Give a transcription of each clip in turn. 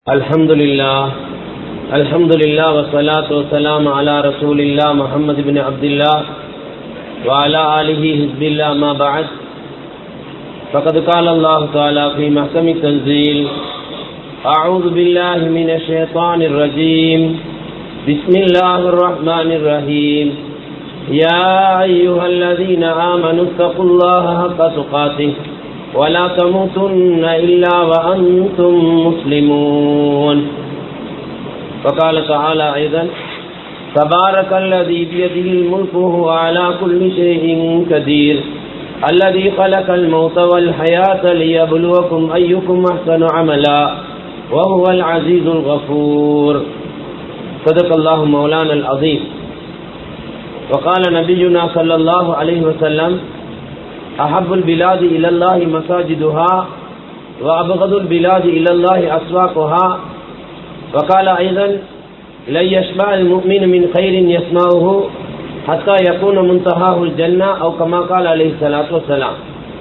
الحمد لله الحمد لله والصلاة والسلام على رسول الله محمد بن عبد الله وعلى آله حزب الله ما بعد فقد قال الله تعالى في محكم التنزيل أعوذ بالله من الشيطان الرجيم بسم الله الرحمن الرحيم يا أيها الذين آمنوا اتقوا الله حق تقاته ولا تموتن إلا وأنتم مسلمون وقال تعالى أيضا تبارك الذي بيده الملك وهو على كل شيء قدير الذي خلق الموت والحياة ليبلوكم أيكم أحسن عملا وهو العزيز الغفور صدق الله مولانا العظيم وقال نبينا صلى الله عليه وسلم أحب البلاد إلى الله مساجدها وأبغض البلاد إلى الله أسواقها وقال أيضا لن يشبع المؤمن من خير يسمعه حتى يكون منتهاه الجنة أو كما قال عليه الصلاة والسلام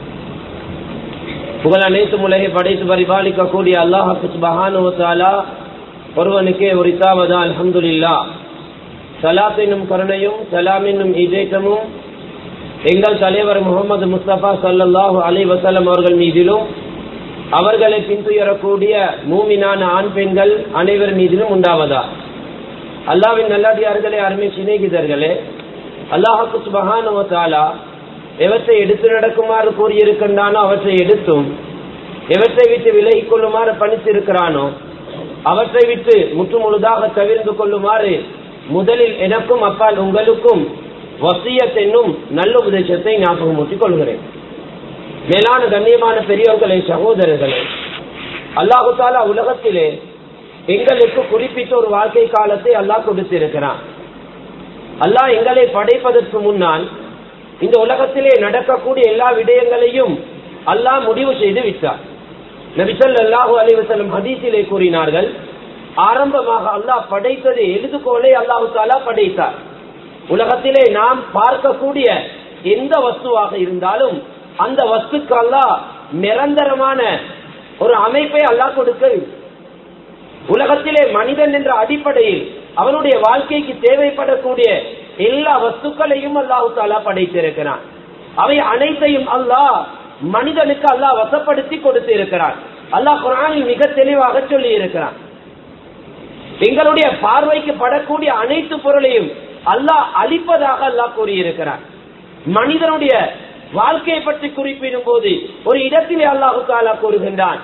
புகழ் அனைத்தும் உலகை படைத்து பரிபாலிக்கக்கூடிய அல்லாஹு சுபஹானுவத்தாலா ஒருவனுக்கே உரித்தாவதா அல்ஹம்துலில்லா சலாத் என்னும் கருணையும் சலாம் என்னும் இதேற்றமும் எங்கள் தலைவர் முகமது முஸ்தபா சல்லாஹூ அலி வசலம் அவர்கள் மீதிலும் அவர்களை பின்துயரக்கூடிய மூமினான ஆண் பெண்கள் அனைவர் மீதிலும் உண்டாவதா அல்லாவின் நல்லடியார்களே அருமை சிநேகிதர்களே அல்லாஹுக்கு சுபகானுவத்தாலா எவற்றை எடுத்து நடக்குமாறு கூறியிருக்கின்றானோ அவற்றை எடுத்தும் எவற்றை விட்டு விலகிக் கொள்ளுமாறு பணித்திருக்கிறானோ அவற்றை விட்டு முற்றுமுழுதாக தவிர்ந்து கொள்ளுமாறு முதலில் எனக்கும் அப்பால் உங்களுக்கும் வசியத் என்னும் நல்ல உபதேசத்தை ஞாபகம் ஊட்டிக் கொள்கிறேன் மேலான கண்ணியமான பெரியவர்களே சகோதரர்களே அல்லாஹு தாலா உலகத்திலே எங்களுக்கு குறிப்பிட்ட ஒரு வாழ்க்கை காலத்தை அல்லாஹ் கொடுத்திருக்கிறான் அல்லாஹ் எங்களை படைப்பதற்கு முன்னால் இந்த உலகத்திலே நடக்கக்கூடிய எல்லா விடயங்களையும் அல்லாஹ் முடிவு செய்து விட்டார் நபிசல் அல்லாஹூ அலிவசலம் ஹதீஸிலே கூறினார்கள் ஆரம்பமாக அல்லாஹ் படைத்தது எழுதுகோலை அல்லாஹு தாலா படைத்தார் உலகத்திலே நாம் பார்க்கக்கூடிய எந்த வஸ்துவாக இருந்தாலும் அந்த வஸ்துக்கு அல்லாஹ் நிரந்தரமான ஒரு அமைப்பை அல்லாஹ் கொடுக்க உலகத்திலே மனிதன் என்ற அடிப்படையில் அவனுடைய வாழ்க்கைக்கு தேவைப்படக்கூடிய எல்லா வஸ்துக்களையும் அல்லாஹு தாலா படைத்திருக்கிறான் அவை அனைத்தையும் அல்லாஹ் மனிதனுக்கு அல்லாஹ் வசப்படுத்தி கொடுத்து இருக்கிறான் அல்லாஹ் குரானில் மிக தெளிவாக சொல்லி இருக்கிறான் எங்களுடைய பார்வைக்கு படக்கூடிய அனைத்து பொருளையும் அல்லாஹ் அழிப்பதாக அல்லாஹ் கூறியிருக்கிறார் மனிதனுடைய வாழ்க்கையை பற்றி குறிப்பிடும் போது ஒரு இடத்திலே அல்லாஹு தாலா கூறுகின்றான்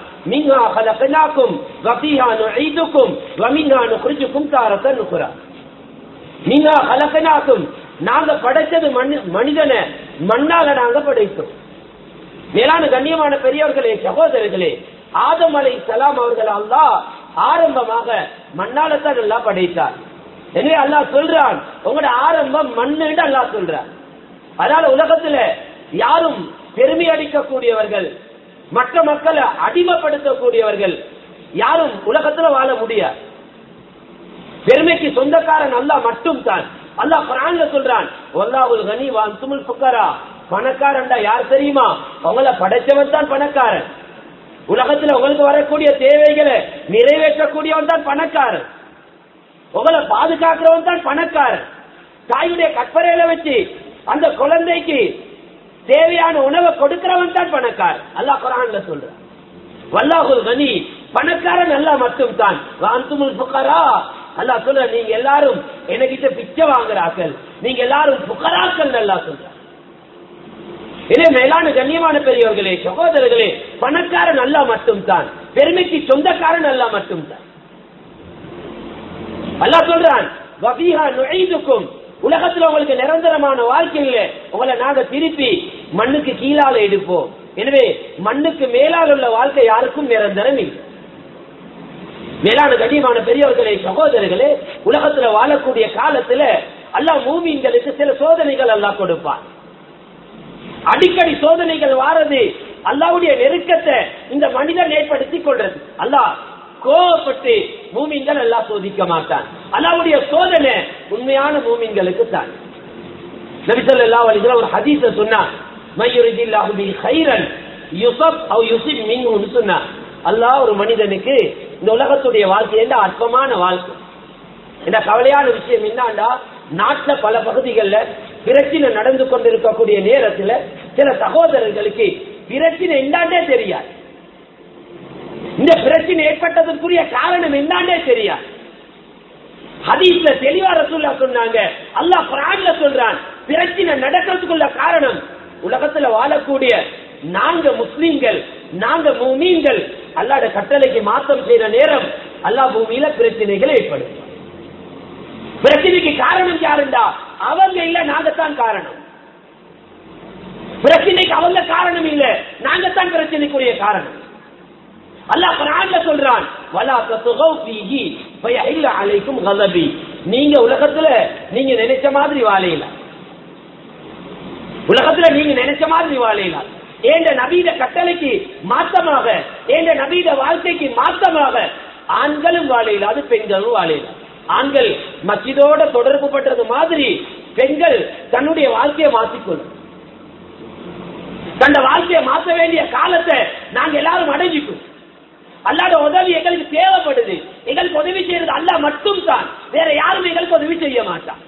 நாங்க படைச்சது மனிதனை மண்ணால நாங்க படைத்தோம் மேலான கண்ணியமான பெரியவர்களே சகோதரர்களே ஆதம் அலை சலாம் அவர்கள் அல்லா ஆரம்பமாக மண்ணாலத்தான் நல்லா படைத்தார் எனவே அல்லா சொல்றான் உங்களோட ஆரம்பம் மண்ணு அல்லா சொல்றார் அதனால உலகத்துல யாரும் பெருமை அடிக்கக்கூடியவர்கள் மற்ற மக்களை அடிமைப்படுத்தக்கூடியவர்கள் யாரும் உலகத்துல வாழ முடியாது பெருமைக்கு சொந்தக்காரன் அல்லா மட்டும் தான் அல்லா குரான்ல சொல்றான் ஒல்லாவுல் கனி வான் துமுல் புக்கரா பணக்காரன்டா யார் தெரியுமா அவங்கள படைச்சவன் தான் பணக்காரன் உலகத்துல உங்களுக்கு வரக்கூடிய தேவைகளை நிறைவேற்றக்கூடியவன் தான் பணக்காரன் உங்களை பாதுகாக்கிறவன் தான் பணக்காரன் தாயுடைய கற்பரையில வச்சு அந்த குழந்தைக்கு தேவையான உணவை கொடுக்கிறவன் தான் பணக்காரன் அல்லாஹ் குரான்ல சொல்ற வல்லாஹுல் கனி பணக்காரன் அல்ல மட்டும் தான் வாந்துமுல் புக்கரா அல்லாஹ் சொல்ற நீங்க எல்லாரும் என்கிட்ட பிச்சை வாங்குறாக்கள் நீங்க எல்லாரும் புக்கராக்கள் நல்லா சொல்ற இதே மேலான கண்ணியமான பெரியவர்களே சகோதரர்களே பணக்காரன் அல்ல மட்டும் தான் பெருமைக்கு சொந்தக்காரன் அல்ல மட்டும் தான் அல்லா சொல்றான் உலகத்துல உங்களுக்கு நிரந்தரமான வாழ்க்கை இல்ல உங்களை நாங்க திருப்பி மண்ணுக்கு கீழால எடுப்போம் எனவே மண்ணுக்கு மேலால் உள்ள வாழ்க்கை யாருக்கும் நிரந்தரம் இல்லை மேலான கண்ணியமான பெரியவர்களே சகோதரர்களே உலகத்துல வாழக்கூடிய காலத்துல அல்லா மூமின்களுக்கு சில சோதனைகள் எல்லாம் கொடுப்பான் அடிக்கடி சோதனைகள் வாரது அல்லாவுடைய நெருக்கத்தை இந்த மனிதன் ஏற்படுத்தி கொள்றது அல்லாஹ் கோவப்பட்டு மூமின்கள் எல்லாம் சோதிக்க மாட்டான் அல்லாவுடைய சோதனை உண்மையான மூமின்களுக்கு தான் நபிசல்லா அலிஸ்லாம் ஒரு ஹதீஸ சொன்னார் மையுரிதில்லாஹு பி ஹைரன் யுசப் அவ் யுசிப் மின்ஹுன்னு சொன்னார் அல்லாஹ் ஒரு மனிதனுக்கு இந்த உலகத்துடைய வாழ்க்கை எந்த அற்பமான வாழ்க்கை இந்த கவலையான விஷயம் என்னண்டா நாட்டுல பல பகுதிகளில் பிரச்சனை நடந்து கொண்டிருக்கக்கூடிய நேரத்துல சில சகோதரர்களுக்கு பிரச்சனை என்னண்டே தெரியாது இந்த பிரச்சனை ஏற்பட்டதற்குரிய காரணம் என்னண்டே தெரியாது ஹதீஸ்ல தெளிவா ரசூல்லா சொன்னாங்க அல்லாஹ் குரான்ல சொல்றான் பிரச்சனை நடக்கிறதுக்குள்ள காரணம் உலகத்துல வாழக்கூடிய நாங்க முஸ்லிம்கள் நாங்க மூமீன்கள் அல்லாட கட்டளைக்கு மாற்றம் செய்யற நேரம் அல்லாஹ் பூமியில பிரச்சனைகள் ஏற்படும் பிரச்சனைக்கு காரணம் யாருண்டா அவங்க இல்ல நாங்க தான் காரணம் பிரச்சனைக்கு அவங்க காரணம் இல்ல நாங்க தான் பிரச்சனைக்குரிய காரணம் அல்லாஹ் குர்ஆன்ல சொல்றான் வலா தத்கௌ ஃபீஹி ஃபயஹில்ல அலைக்கும் கதபி நீங்க உலகத்துல நீங்க நினைச்ச மாதிரி வாழையில உலகத்துல நீங்க நினைச்ச மாதிரி வாழையில ஏண்ட நபீத கட்டளைக்கு மாற்றமாக ஏண்ட நபீத வாழ்க்கைக்கு மாற்றமாக ஆண்களும் வாழையிலாது பெண்களும் வாழையில ஆண்கள் மச்சிதோட தொடர்பு பட்டது மாதிரி பெண்கள் தன்னுடைய வாழ்க்கையை மாற்றிக்கொள்ளும் தன்னை வாழ்க்கையை மாற்ற வேண்டிய காலத்தை நாங்க எல்லாரும் அடைஞ்சிட்டோம் அல்லாட உதவி எங்களுக்கு தேவைப்படுது எங்களுக்கு உதவி செய்யறது அல்ல மட்டும் தான் வேற யாரும் எங்களுக்கு உதவி செய்ய மாட்டான்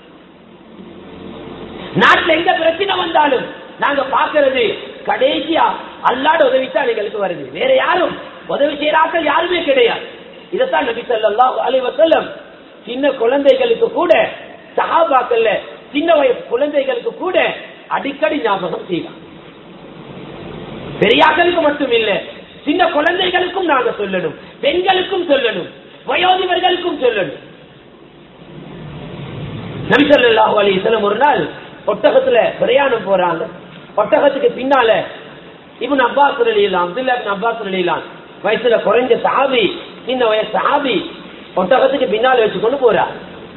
நாட்டுல எங்க பிரச்சனை வந்தாலும் நாங்க பாக்குறது கடைசியா அல்லாட உதவி தான் எங்களுக்கு வருது வேற யாரும் உதவி செய்யறாக்கள் யாருமே கிடையாது இதைத்தான் நபி ஸல்லல்லாஹு அலைஹி வஸல்லம் சின்ன குழந்தைகளுக்கு கூட சஹாபாக்கள்ல சின்ன வயசு குழந்தைகளுக்கு கூட அடிக்கடி ஞாபகம் செய்யலாம் பெரியாக்களுக்கு மட்டும் இல்ல சின்ன குழந்தைகளுக்கும் நாங்க சொல்லணும் பெண்களுக்கும் சொல்லணும் வயோதிபர்களுக்கும் சொல்லணும் நபிசல்லாஹு அலிசல்லம் ஒரு நாள் ஒட்டகத்துல பிரயாணம் போறாங்க ஒட்டகத்துக்கு பின்னால இவன் அப்பாஸ் அலிலாம் அப்துல்லா இப்னு அப்பாஸ் அலிலாம் வயசுல குறைஞ்ச சாபி சின்ன வயசு சாபி ஒட்டகத்துக்கு பின்னால வச்சு கொண்டு போறார்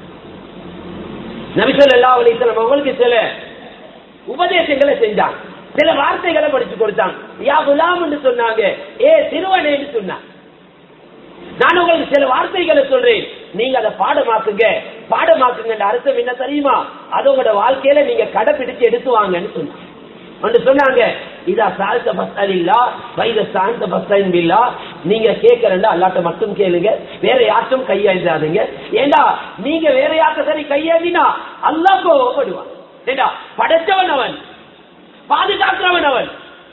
நபிசல்லா அலிசல்லம் அவங்களுக்கு சில உபதேசங்களை செஞ்சாங்க சில வார்த்தைகளை படிச்சு கொடுத்தாங்க யா குலாம் என்று சொன்னாங்க ஏ சிறுவனேன்னு சொன்னாங்க நான் உங்களுக்கு சில வார்த்தைகளை சொல்றேன் நீங்க அதை பாடமாக்குங்க பாடமாக்குங்க அர்த்தம் என்ன தெரியுமா அது உங்களோட வாழ்க்கையில நீங்க கடைபிடிச்சு எடுத்து வாங்கன்னு சொன்னாங்க வந்து சொன்னாங்க இதா சாழ்த்த பஸ்தலில்லா வைத சாந்த பஸ்தலின் பில்லா நீங்க கேட்கறா அல்லாட்ட மட்டும் கேளுங்க வேற யார்ட்டும் கையெழுந்தாதீங்க ஏண்டா நீங்க வேற யார்ட்ட சரி கையேந்தினா அல்லா கோவப்படுவான் ஏண்டா படைச்சவன் அவன் பாதுகாக்கிறவன் அவன்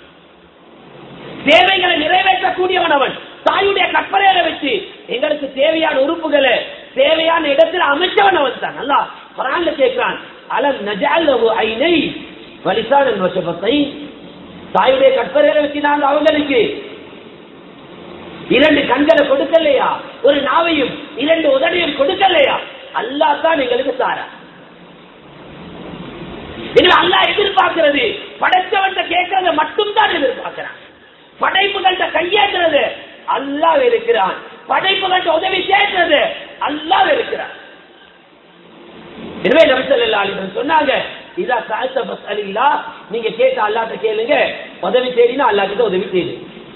தேவைகளை நிறைவேற்றக்கூடியவன் அவன் தாயுடைய கற்பனையில வச்சு எங்களுக்கு தேவையான உறுப்புகளை தேவையான இடத்துல அமைச்சவன் அவன் தான் நல்லா குரான்ல கேட்கிறான் அலம் நஜால் ஐனை வலிசானன் வசபத்தை தாயுடைய கற்பனையில வச்சு நாங்க அவங்களுக்கு இரண்டு கண்களை கொடுக்கலையா ஒரு நாவையும் இரண்டு உதடையும் கொடுக்கலையா அல்லா தான் எங்களுக்கு தாரா எனவே அல்லா எதிர்பார்க்கிறது படைச்சவன் கேட்கறத மட்டும் தான் எதிர்பார்க்கிறான் படைப்புகள்கிட்ட கையேற்றது அல்லா இருக்கிறான் படைப்புகள்கிட்ட உதவி சேர்க்கிறது அல்லா இருக்கிறான் எனவே நபிசல்லா அலிபன் சொன்னாங்க இதா சாய்த்த பஸ் அலில்லா நீங்க கேட்ட அல்லாட்ட கேளுங்க உதவி தேடினா அல்லா கிட்ட உதவி செய்து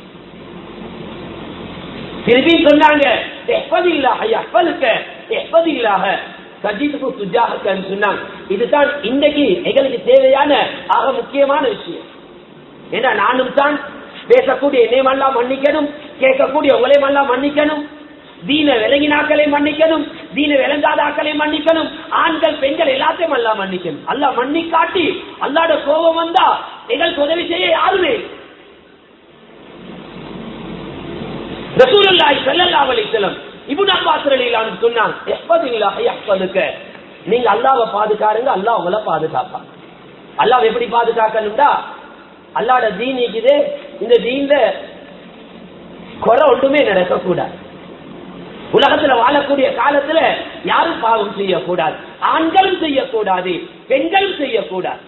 திருப்பி சொன்னாங்க எப்பதில்லாக எப்பதுக்க எப்பதில்லாக சஜித்துக்கு சுஜாக சொன்னாங்க இதுதான் இன்றைக்கு எங்களுக்கு தேவையான ஆக முக்கியமான விஷயம் ஏன்னா நானும் தான் பேசக்கூடிய என்னையும் எல்லாம் மன்னிக்கணும் கேட்கக்கூடிய உங்களையும் எல்லாம் மன்னிக்கணும் தீன விலகினாக்களை மன்னிக்கணும் தீன விளங்காதாக்களை மன்னிக்கணும் ஆண்கள் பெண்கள் எல்லாத்தையும் எல்லாம் மன்னிக்கணும் அல்ல மன்னி காட்டி அல்லாட கோபம் வந்தா எங்களுக்கு உதவி செய்ய யாருமே ரசூலுல்லாஹி ஸல்லல்லாஹு அலைஹி வஸல்லம் இப்னு அப்பாஸ் ரலியல்லாஹு அன்ஹு சொன்னாங்க எப்பதில்லாஹ் யஹ்ஃபதுக நீங்க அல்லாஹ்வை பாதுகாருங்க அல்லாஹ் உங்களை பாதுகாப்பான் அல்லாஹ் எப்படி பாதுகாக்கணும்டா அல்லாட தீன் இருக்குது இந்த தீன்ல குறை ஒன்றுமே நடக்க கூடாது உலகத்துல வாழக்கூடிய காலத்துல யாரும் பாவம் செய்யக்கூடாது ஆண்களும் செய்யக்கூடாது பெண்களும் செய்யக்கூடாது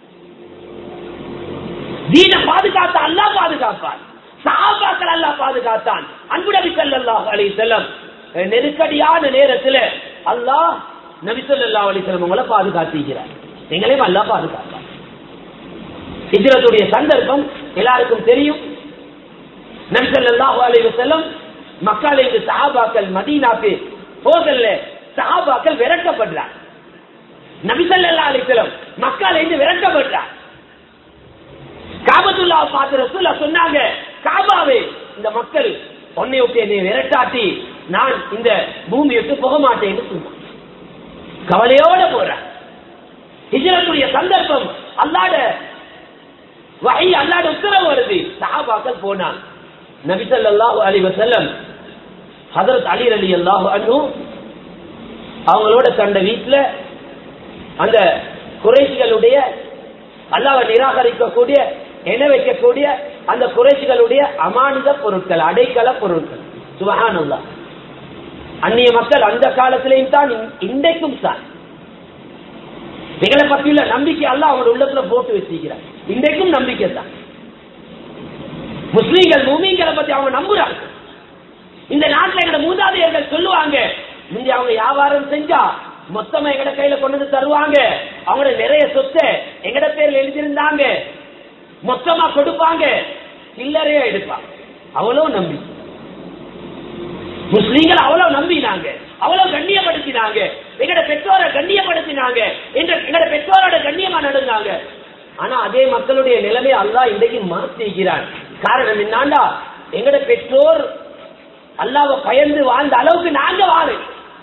தீன பாதுகாத்த அல்லா பாதுகாப்பான் சாபாக்கள் அல்லா பாதுகாத்தான் அன்பு நபி ஸல்லல்லாஹு அலைஹி வஸல்லம் நெருக்கடியான நேரத்துல அல்லாஹ் நபி ஸல்லல்லாஹு அலைஹி வஸல்லம் உங்களை பாதுகாத்திக்கிறார் எங்களையும் அல்லாஹ் பாதுகாப்பான் ஹிஜ்ரத்துடைய சந்தர்ப்பம் எல்லாருக்கும் தெரியும் நபி ஸல்லல்லாஹு அலைஹி வஸல்லம் மக்கால இருந்து சஹாபாக்கள் மதீனாக்கு போகல சஹாபாக்கள் விரட்டப்படுறார் நபி ஸல்லல்லாஹு அலைஹி வஸல்லம் மக்கால இருந்து விரட்டப்படுறார் காபத்துல்லா பார்த்து ரசூல்லா சொன்னாங்க காபாவே இந்த மக்கள் உன்னை விட்டு என்னை விரட்டாட்டி நான் இந்த பூமி விட்டு போக மாட்டேன்னு சொன்னான் கவலையோட போறான் ஹிஜரத்துடைய சந்தர்ப்பம் அல்லாட வகை அல்லாட உத்தரவு வருது சஹாபாக்கள் போனான் நபி ஸல்லல்லாஹு அலைஹி வஸல்லம் ஹஜரத் அலி ரலியல்லாஹு அன்ஹு அவங்களோட கண்ட வீட்டுல அந்த குறைசிகளுடைய அல்லாவை நிராகரிக்கக்கூடிய என வைக்கக்கூடிய அந்த குறைசிகளுடைய அமானித பொருட்கள் அடைக்கல பொருட்கள் சுபஹானல்லா அந்நிய மக்கள் அந்த காலத்திலேயும் தான் இன்- இன்றைக்கும் தான் எங்களை பற்றியுள்ள நம்பிக்கை அல்ல அவங்க உள்ளத்துல போட்டு வச்சிருக்கிறார் இன்றைக்கும் நம்பிக்கை தான் முஸ்லீம்கள் மூமிங்களை பத்தி அவங்க நம்புறாங்க இந்த நாட்டுல எங்க மூதாதையர்கள் சொல்லுவாங்க முந்தி அவங்க வியாபாரம் செஞ்சா மொத்தமா எங்கட கையில கொண்டு வந்து தருவாங்க அவங்களோட நிறைய சொத்தை எங்கட பேர்ல எழுதியிருந்தாங்க மொத்தமா கொடுப்பாங்க சில்லறையா எடுப்பாங்க அவ்வளவு நம்பி முஸ்லீம்கள் அவ்வளவு நம்பினாங்க அவ்வளவு கண்ணியப்படுத்தினாங்க எங்கட பெற்றோரை கண்ணியப்படுத்தினாங்க என்ற எங்கட பெற்றோரோட கண்ணியமா நடந்தாங்க ஆனா அதே மக்களுடைய நிலைமை அல்லாஹ் இன்றைக்கு மாற்றிக்கிறான் காரணம் என்னாண்டா எங்கட பெற்றோர் அல்லாவை பயந்து வாழ்ந்த அளவுக்கு நாங்க வாழு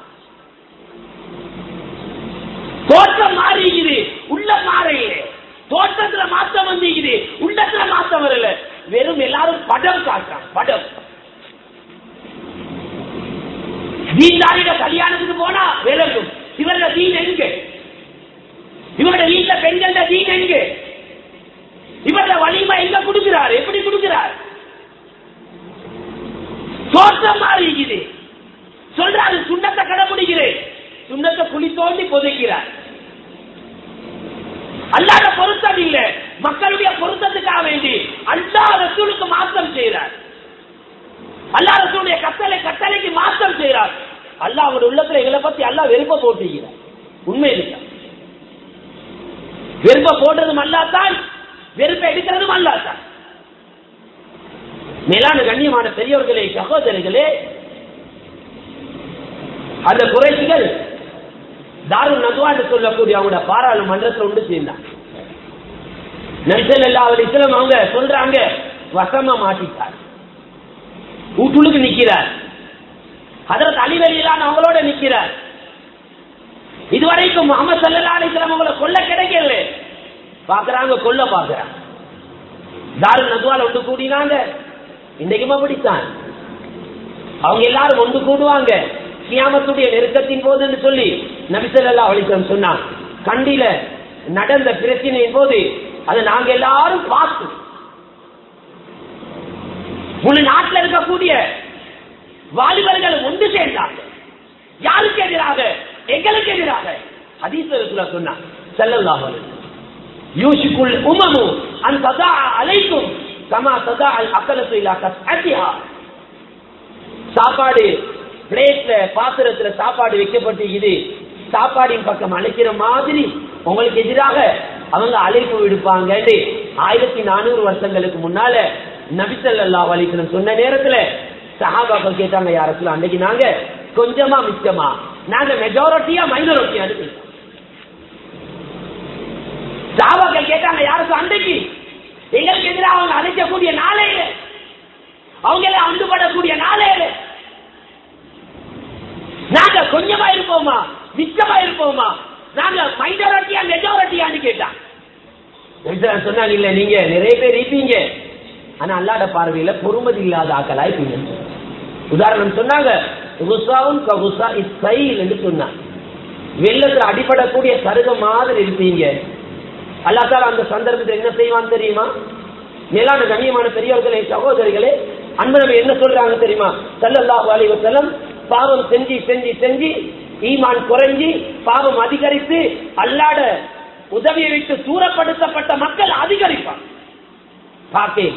தோற்றம் மாறிக்குது உள்ள மாறையில தோற்றத்துல மாற்றம் வந்துக்குது உள்ளத்துல மாற்றம் வரல வெறும் எல்லாரும் படம் காட்டுறான் படம் தீன்தாரிட கல்யாணத்துக்கு போனா விலகும் இவரோட தீன் எங்க இவரோட வீட்டுல பெண்களோட தீன் எங்க இவரோட வலிமை எங்க கொடுக்கிறார் எப்படி கொடுக்கிறார் தோற்றம் மாறிக்குது சொல்றாரு சுண்ணத்தை கடைபிடிக்கிறேன் சுண்ணத்தை குழி தோண்டி புதைக்கிறார் அல்லாத பொருத்தம் இல்ல மக்களுடைய பொருத்தத்துக்காக வேண்டி அல்லா ரசூலுக்கு மாற்றம் செய்கிறார் அல்லா ரசூலுடைய கட்டளை கட்டளைக்கு மாற்றம் செய்கிறார் அல்லாஹ் அவர் உள்ளத்துல எங்களை பத்தி அல்லா வெறுப்ப போட்டுகிறார் உண்மை இருக்கா வெறுப்ப போடுறதும் அல்லாத்தான் வெறுப்ப எடுக்கிறதும் அல்லாத்தான் மேலான கண்ணியமான பெரியவர்களே சகோதரிகளே அந்த குறைசிகள் தாரு நதுவான்னு சொல்லக்கூடிய அவங்களோட பாராளுமன்றத்தில் ஒன்று சேர்ந்தாங்க நரிசல் அல்லா அவர் இஸ்லாம் அவங்க சொல்றாங்க வசமா மாட்டிட்டார் வீட்டுக்கு நிக்கிறார் அதற்கு அலிவலியிலான அவங்களோட நிக்கிறார் இதுவரைக்கும் முகமது சல்லா அலிஸ்லாம் அவங்கள கொல்ல கிடைக்கல பாக்குறாங்க கொல்ல பாக்குறாங்க தாரு நதுவால ஒன்று கூடினாங்க இன்றைக்கும் அப்படித்தான் அவங்க எல்லாரும் ஒன்று கூடுவாங்க கியாமத்துடைய நெருக்கத்தின் போதுன்னு சொல்லி நபிசல்லா அலிஸ்லாம் சொன்னாங்க கண்டில நடந்த பிரச்சனையின் போது அதை நாங்க எல்லாரும் பார்த்தோம் முழு நாட்டில் இருக்கக்கூடிய வாலிபர்கள் ஒன்று சேர்ந்தாங்க யாருக்கு எதிராக எங்களுக்கு எதிராக ஹதீஸ்வரத்துல சொன்னாங்க செல்லல்லாஹ் யூஷிக்குள் உமமு அன் ததா அலைக்கும் கமா ததா அல் அக்கலத்து இல்லா கஸ்அத்திஹா சாப்பாடு பிளேட்ல பாத்திரத்துல சாப்பாடு வைக்கப்பட்டிருக்குது சாப்பாடின் பக்கம் அழைக்கிற மாதிரி உங்களுக்கு எதிராக அவங்க அழைப்பு விடுப்பாங்க ஆயிரத்தி நானூறு வருஷங்களுக்கு முன்னால நபிசல்லா அலிசலம் சொன்ன நேரத்துல சஹாபாக்கள் கேட்டாங்க யாரத்துல அன்னைக்கு நாங்க கொஞ்சமா மிச்சமா நாங்க மெஜாரிட்டியா மைனாரிட்டியா சஹாபாக்கள் கேட்டாங்க யாருக்கு அன்றைக்கு எங்களுக்கு எதிராக அவங்க அழைக்கக்கூடிய நாளையில அவங்கள அண்டுபடக்கூடிய நாளையில நாங்க கொஞ்சமா இருப்போமா மிச்சமா இருப்போமா நாங்க மைனாரிட்டியா மெஜாரிட்டியான்னு கேட்டான் சொன்னாங்க இல்ல நீங்க நிறைய பேர் இருப்பீங்க ஆனா அல்லாட பார்வையில பொறுமதி இல்லாத ஆக்களா இருப்பீங்க உதாரணம் சொன்னாங்க குசாவும் ககுசா இஸ்கைல் என்று சொன்னாங்க வெள்ளத்துல அடிபடக்கூடிய சருக மாதிரி இருப்பீங்க அல்லாத்தால அந்த சந்தர்ப்பத்தில் என்ன செய்வான் தெரியுமா மேலான கண்ணியமான பெரியவர்களே சகோதரிகளே அன்பு என்ன சொல்றாங்க தெரியுமா சல்லல்லாஹு அலைஹி வஸல்லம் பாவம் செஞ்சு செஞ்சு செஞ்சு ஈமான் குறைஞ்சி பாவம் அதிகரித்து அல்லாட உதவியை விட்டு தூரப்படுத்தப்பட்ட மக்கள் அதிகரிப்பார் பார்த்தேன்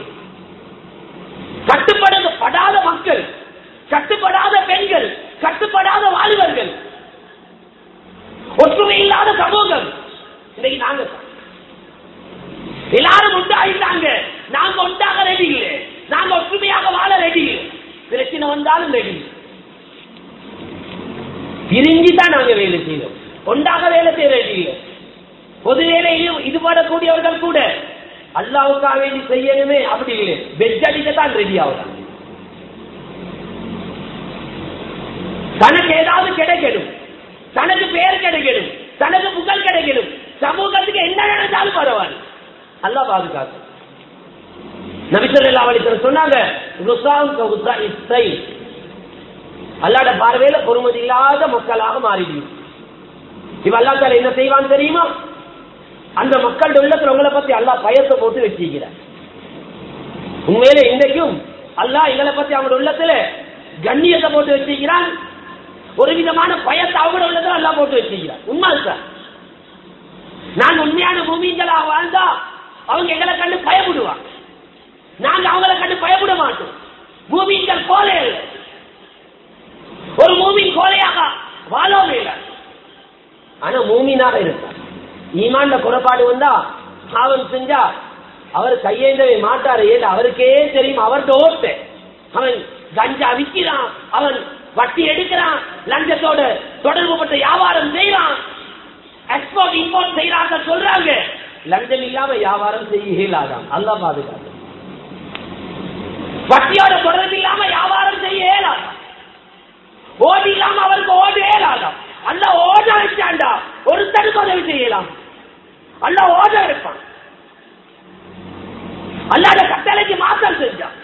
கட்டுப்படாத மக்கள் கட்டுப்படாத பெண்கள் கட்டுப்படாத வாலிபர்கள் ஒற்றுமை இல்லாத சமூகம் இன்னைக்கு நாங்க எல்லாரும் உண்டாயிட்டாங்க நாங்க உண்டாக ரெடி இல்லை நாங்க ஒற்றுமையாக வாழ ரெடி இல்லை பிரச்சனை வந்தாலும் ரெடி பிரிஞ்சு தான் நாங்க வேலை செய்யணும் ஒன்றாக வேலை செய்ய ரெடி இல்லை பொது வேலையிலும் ஈடுபடக்கூடியவர்கள் கூட அல்லாவுக்காக வேண்டி செய்யணுமே அப்படி இல்லை பெட் அடிக்கத்தான் ரெடி ஆகுறாங்க தனக்கு ஏதாவது கிடைக்கணும் தனக்கு பேர் கிடைக்கணும் தனக்கு புகழ் கிடைக்கணும் சமூகத்துக்கு என்ன நடந்தாலும் பரவாயில்ல அல்லாஹ் பாதுகாக்கும் நபிசல்லா அலிசன் சொன்னாங்க ருசாம் கவுசா இஸ்ஸை. அல்லாட பார்வையில பொறுமதி இல்லாத மக்களாக மாறிடுவீங்க இவ அல்லா தால என்ன செய்வான் தெரியுமா அந்த மக்களோட உள்ளத்துல உங்களை பத்தி அல்லாஹ் பயத்தை போட்டு வச்சிருக்கிறார் உண்மையில இன்றைக்கும் அல்லாஹ் எங்களை பத்தி அவங்களோட உள்ளத்துல கண்ணியத்தை போட்டு வச்சிருக்கிறான் ஒரு விதமான பயத்தை அவங்களோட உள்ளத்துல அல்லாஹ் போட்டு வச்சிருக்கிறான் உண்மை சார் நான் உண்மையான பூமிங்களா வாழ்ந்தா அவங்க எங்களை கண்டு பயப்படுவாங்க நாங்க அவங்களை கண்டு பயப்பட மாட்டோம் பூமிங்கள் கோலை இல்லை ஒரு மூமின் கோலையாக வாழவே இல்லை ஆனா மூமினாக இருப்பார் ஈமான்ல குறைபாடு வந்தா அவன் செஞ்சா அவர் கையேந்தவே மாட்டாரு ஏன் அவருக்கே தெரியும் அவர்கிட்ட ஓட்டு அவன் கஞ்சா விற்கிறான் அவன் வட்டி எடுக்கிறான் லஞ்சத்தோட தொடர்பு பட்ட வியாபாரம் செய்யறான் எக்ஸ்போர்ட் இம்போர்ட் செய்யறாங்க சொல்றாங்க லஞ்சம் இல்லாம வியாபாரம் செய்ய இயலாதாம் அல்லா பாதுகாப்பு வட்டியோட தொடர்பு இல்லாம வியாபாரம் செய்ய இயலாதாம் ஓடி இல்லாம அவருக்கு ஓடு இயலாதாம் அல்ல ஓட வச்சாண்டா ஒருத்தருக்கு உதவி செய்யலாம் அல்ல ஓட இருப்பான் அல்லாத கட்டளைக்கு மாற்றம் செஞ்சான்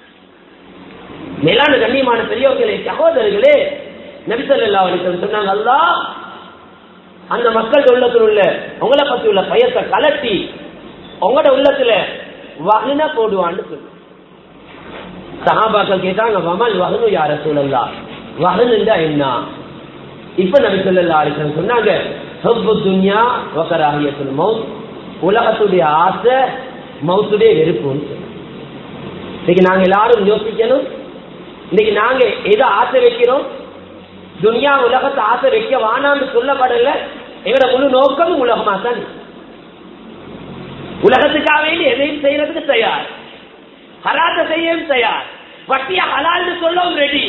மேலான கண்ணியமான பெரியவர்களே சகோதரர்களே நபிசல்லா அலிசன் சொன்னாங்க அல்லா அந்த மக்கள் உள்ளத்தில் உள்ள உங்களை பத்தி உள்ள பயத்தை கலட்டி உங்களோட உள்ளத்துல வகுன போடுவான்னு சொல்லு சஹாபாக்கள் கேட்டாங்க வமல் வகுனு யார சூழல்லா வகுனுண்டா என்ன இப்ப நபி சொல்லா அலிசன் சொன்னாங்க ஹப்பு துன்யா வக்கராகியத்துல் மவுத் உலகத்துடைய ஆசை மவுத்துடைய வெறுப்புன்னு சொன்னாங்க இன்னைக்கு நாங்க எல்லாரும் யோசிக்கணும் இன்னைக்கு நாங்க எதை ஆசை வைக்கிறோம் துனியா உலகத்தை ஆசை வைக்க வானான்னு சொல்லப்படல எங்களோட முழு நோக்கமும் உலகமா தான் இருக்கு. உலகத்துக்காக வேண்டி எதையும் செய்யறதுக்கு தயார் ஹராத்த செய்யவும் தயார் வட்டியா ஹலால்னு சொல்லவும் ரெடி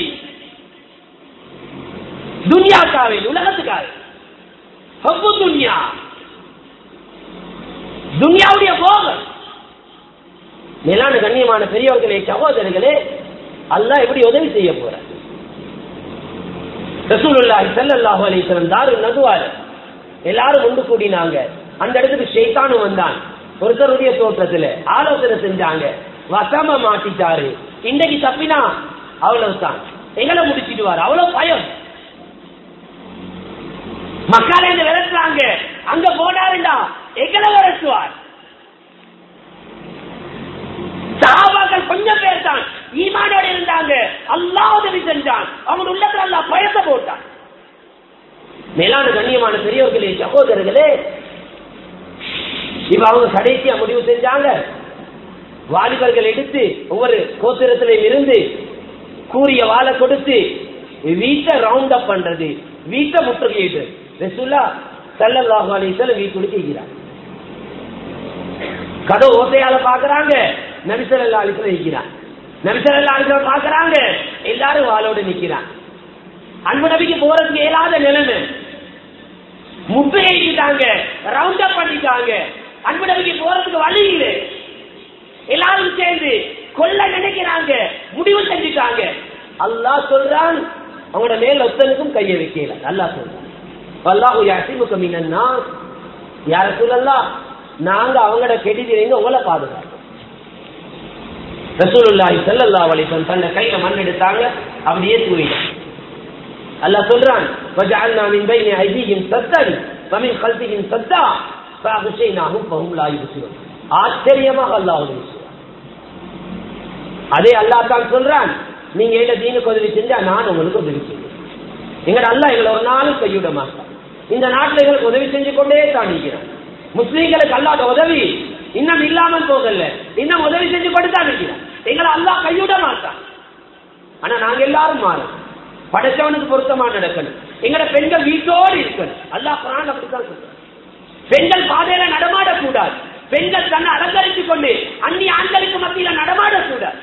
துனியாக்காக வேண்டி உலகத்துக்காக ஹப்பு துனியா துனியாவுடைய போகம் மேலான கண்ணியமான பெரியவர்களே சகோதரர்களே அல்லாஹ் எப்படி உதவி செய்ய போற ரசூலுல்லாஹி ஸல்லல்லாஹு அலைஹி வஸல்லம் தாரு நதுவார் எல்லாரும் ஒன்று கூடினாங்க அந்த இடத்துக்கு ஷைத்தானும் வந்தான் ஒருத்தருடைய தோற்றத்துல ஆலோசனை செஞ்சாங்க வசம மாட்டிட்டாரு இன்னைக்கு தப்பினா அவ்வளவுதான் எங்களை முடிச்சிடுவார் அவ்வளவு பயம் மக்களை இங்க விரட்டுறாங்க அங்க போனாருண்டா எங்களை விரட்டுவார் சஹாபாக்கள் கொஞ்சம் பேர் தான் ஈமானோட இருந்தாங்க அல்லாஹ் உதவி செஞ்சான் அவங்க உள்ளத்துல அல்லாஹ் பயத்தை போட்டான் மேலான கண்ணியமான பெரியவர்களே சகோதரர்களே இப்ப அவங்க கடைசியா முடிவு செஞ்சாங்க வாலிபர்கள் எடுத்து ஒவ்வொரு கோத்திரத்திலையும் இருந்து கூறிய வாழை கொடுத்து வீட்டை ரவுண்ட் அப் பண்றது வீட்டை முற்றுகையிட்டு ரசுல்லா சல்லல்லாஹு அலைஹி வஸல்லம் வீட்டுக்கு இருக்கிறார் கதவு ஓசையால பாக்குறாங்க நபிசல்லா அலிஸ்ல நிக்கிறான் நபிசல்லா அலிஸ்ல பாக்குறாங்க எல்லாரும் வாளோடு நிக்கிறான் அன்பு நபிக்கு போறதுக்கு இயலாத நிலைமை முட்டையிட்டாங்க ரவுண்ட் அப் பண்ணிட்டாங்க அன்பு நபிக்கு போறதுக்கு வழி இல்லை எல்லாரும் சேர்ந்து கொல்ல நினைக்கிறாங்க முடிவு செஞ்சுட்டாங்க அல்லாஹ் சொல்றான் அவங்களோட மேல் ஒத்தனுக்கும் கையை வைக்கல அல்லாஹ் சொல்றான் அல்லாஹு யாசிமுக மினன்னா யார சொல்லலாம் நாங்க அவங்களோட கெடுதிலிருந்து உங்களை பாதுகாப்போம் ரசூலுல்லாஹி ஸல்லல்லாஹு அலைஹி வஸல்லம் தன்னை கையில மண் எடுத்தாங்க அப்படியே தூவிட்டாங்க அல்லாஹ் சொல்றான் வஜஅல்னா மின் பைனி ஐதீஹிம் சத்தன் வமின் கல்பிஹிம் சத்தா ஃபஅக்ஷைனாஹும் ஃபஹும் லா யுபசிரூன் ஆச்சரியமாக அல்லாஹ் உதவி செய்றான் அதே அல்லாஹ் தான் சொல்றான் நீங்க என்ன தீனுக்கு உதவி செஞ்சா நான் உங்களுக்கு உதவி செய்வேன் எங்கட அல்லாஹ் எங்களை ஒரு நாளும் கைவிட மாட்டான் இந்த நாட்டில் எங்களுக்கு உதவி செஞ்சு கொண்டே தான் இருக்கிறான் முஸ்லீம்களுக்கு அல்லாத உதவி இன்னும் இல்லாமல் போகல இன்னும் உதவி செஞ்சு கொடுத்தா இருக்கிறான் எங்களை அல்லாஹ் கைவிட மாட்டான் ஆனா நாங்க எல்லாரும் மாறும் படைச்சவனுக்கு பொருத்தமா நடக்கணும் எங்கட பெண்கள் வீட்டோடு இருக்கணும் அல்லாஹ் குரான் அப்படித்தான் சொல்றான் பெண்கள் பாதையில நடமாடக்கூடாது பெண்கள் தன்னை அலங்கரித்துக் கொண்டு அந்நிய ஆண்களுக்கு மத்தியில நடமாடக்கூடாது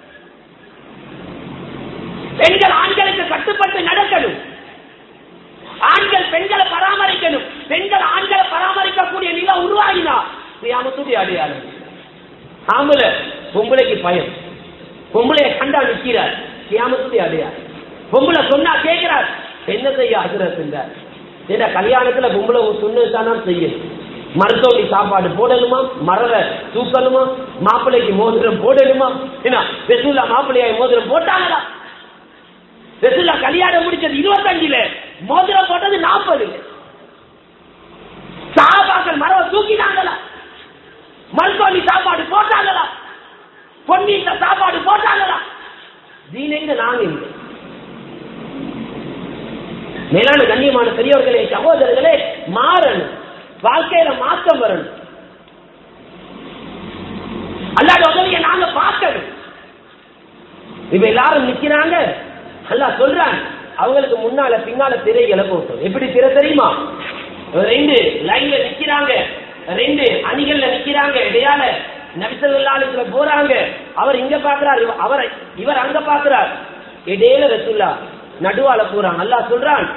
பெண்கள் ஆண்களுக்கு கட்டுப்பட்டு நடக்கணும் ஆண்கள் பெண்களை பராமரிக்கணும் பெண்கள் ஆண்களை பராமரிக்கக்கூடிய நிலை உருவாகினா கியாமத்துடைய அடையாளம் ஆம்பள பொம்பளைக்கு பயம் பொம்பளைய கண்டா நிற்கிறார் கியாமத்துடைய அடையாளம் பொம்பளை சொன்னா கேட்கிறார் என்ன செய்ய ஆசிரியர் ஏன்னா கல்யாணத்துல பொம்பளை சொன்னதுதானா செய்யும் மருத்துவமனை சாப்பாடு போடணுமா மரவை தூக்கணுமா மாப்பிள்ளைக்கு மோதிரம் போடணுமா என்ன வெசுல்லா மாப்பிள்ளையாய் மோதிரம் போட்டாங்களா வெசுல்லா கல்யாணம் முடிச்சது இருபத்தஞ்சுல மோதிரம் போட்டது நாற்பது சாபாக்கள் மரவை தூக்கினாங்களா மருத்துவமனை சாப்பாடு போட்டாங்களா பொன்னீட்ட சாப்பாடு போட்டாங்களா தீனங்க நாங்க இல்லை மேலான கண்ணியமான பெரியவர்களே சகோதரர்களே மாறணும் வாழ்க்கையில மாற்றம் வரணும் அல்லாத உதவியை நாங்க பார்க்கணும் இப்ப எல்லாரும் நிக்கிறாங்க அல்லா சொல்றான் அவங்களுக்கு முன்னால பின்னால திரைகளை போட்டோம் எப்படி திரை தெரியுமா ரெண்டு லைன்ல நிக்கிறாங்க ரெண்டு அணிகள்ல நிக்கிறாங்க இடையால நபிசல்லாலுக்குள்ள போறாங்க அவர் இங்க பாக்குறார் அவர் இவர் அங்க பாக்குறார் இடையில ரசுல்லா நடுவால போறான் அல்லா சொல்றான்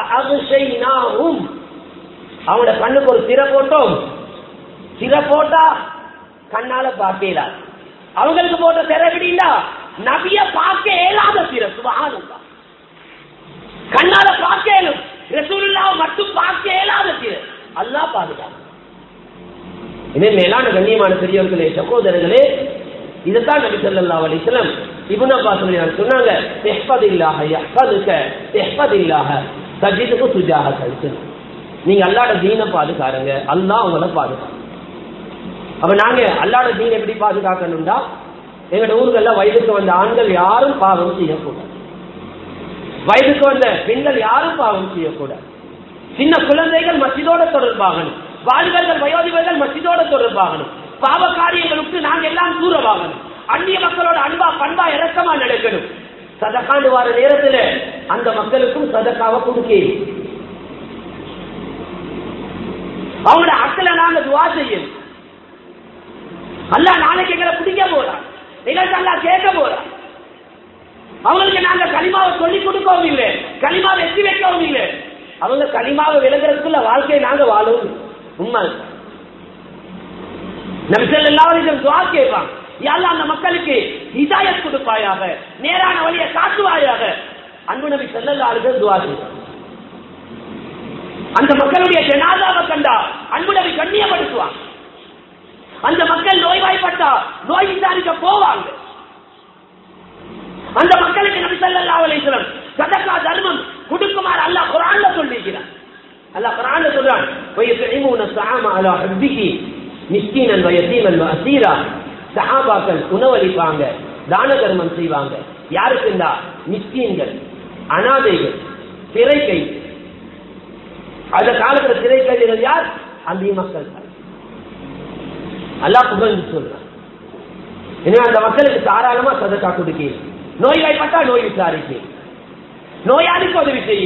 அவனோட கண்ணுக்கு ஒரு திரை போட்டோம் திரை போட்டா கண்ணால பார்க்கல அவங்களுக்கு போட்ட திரை எப்படின்னா நபிய பார்க்க இயலாத திரை சுபகானம் கண்ணால பார்க்கலும் ரசூலுல்லாவை மட்டும் பார்க்க இயலாத திரை அல்லா பாதுகாப்பு இதே மேலான கண்ணியமான பெரியவர்களே சகோதரர்களே இதைத்தான் நபி சொல்லா அலிஸ்லம் இபுன் அப்பாஸ் சொன்னாங்க எஹ்பதில்லாஹ எஹ்பதுக்க எஹ்பதில்லாஹ சஜிதுக்கு சுஜாக கழிச்சு நீங்க அல்லாட தீனை பாதுகாருங்க அல்லாஹ் உங்களை பாதுகாக்க அப்ப நாங்க அல்லாட தீன் எப்படி பாதுகாக்கணும்டா எங்களோட ஊர்கள்ல வயதுக்கு வந்த ஆண்கள் யாரும் பாவம் செய்யக்கூடாது வயதுக்கு வந்த பெண்கள் யாரும் பாவம் செய்யக்கூடாது சின்ன குழந்தைகள் மசிதோட தொடர்பாகணும் வாலிபர்கள் வயோதிபர்கள் மசிதோட தொடர்பாகணும் பாவ காரியங்களுக்கு நாங்க எல்லாம் தூரமாகணும் அந்நிய மக்களோட அன்பா பண்பா இறக்கமா நடக்கணும் சதக்காண்டு வார நேரத்துல அந்த மக்களுக்கும் சதக்காவை கொடுக்க அவங்களோட அக்கலை நாங்க துவா செய்யணும் அல்ல நாளைக்கு எங்களை பிடிக்க போறான் எங்களுக்கு அல்லா கேட்க போறான் அவங்களுக்கு நாங்க களிமாவை சொல்லி கொடுக்கவும் இல்லை களிமாவை எத்தி வைக்கவும் இல்லை அவங்க களிமாவை விலகிறதுக்குள்ள வாழ்க்கையை நாங்க வாழவும் உண்மை நபிசல் எல்லாரும் துவா கேட்பான் யாரும் அந்த மக்களுக்கு இதாயத் கொடுப்பாயாக நேரான வழியை காட்டுவாயாக அன்பு நபி செல்லல்லாருகள் துவா செய்வான் அந்த மக்களுடைய ஜனாதாவை கண்டா அன்பு நபி கண்ணியப்படுத்துவான் அந்த மக்கள் நோய்வாய்ப்பட்டா நோய் விசாரிக்க போவாங்க அந்த மக்களுக்கு நபி சல்லா அலிஸ்லம் சதக்கா தர்மம் கொடுக்குமாறு அல்லாஹ் குரான்ல சொல்லிக்கிறான் அல்லாஹ் குரான்ல சொல்றான் வயசுமூன சாம அலா ஹப்பிஹி மிஸ்கீனன் வயசீமன் அசீரா சஹாபாக்கள் உணவளிப்பாங்க தான தர்மம் செய்வாங்க யாருக்குண்டா மிஸ்கீன்கள் அனாதைகள் சிறை கை அந்த காலத்துல சிறை கைதிகள் யார் அந்த மக்கள் அல்லாஹ் புகழ்ந்து சொல்றான் எனவே அந்த மக்களுக்கு தாராளமா சதக்கா கொடுக்க நோய்வாய்ப்பட்டா நோய் விசாரிக்க நோயாளிக்கு உதவி செய்ய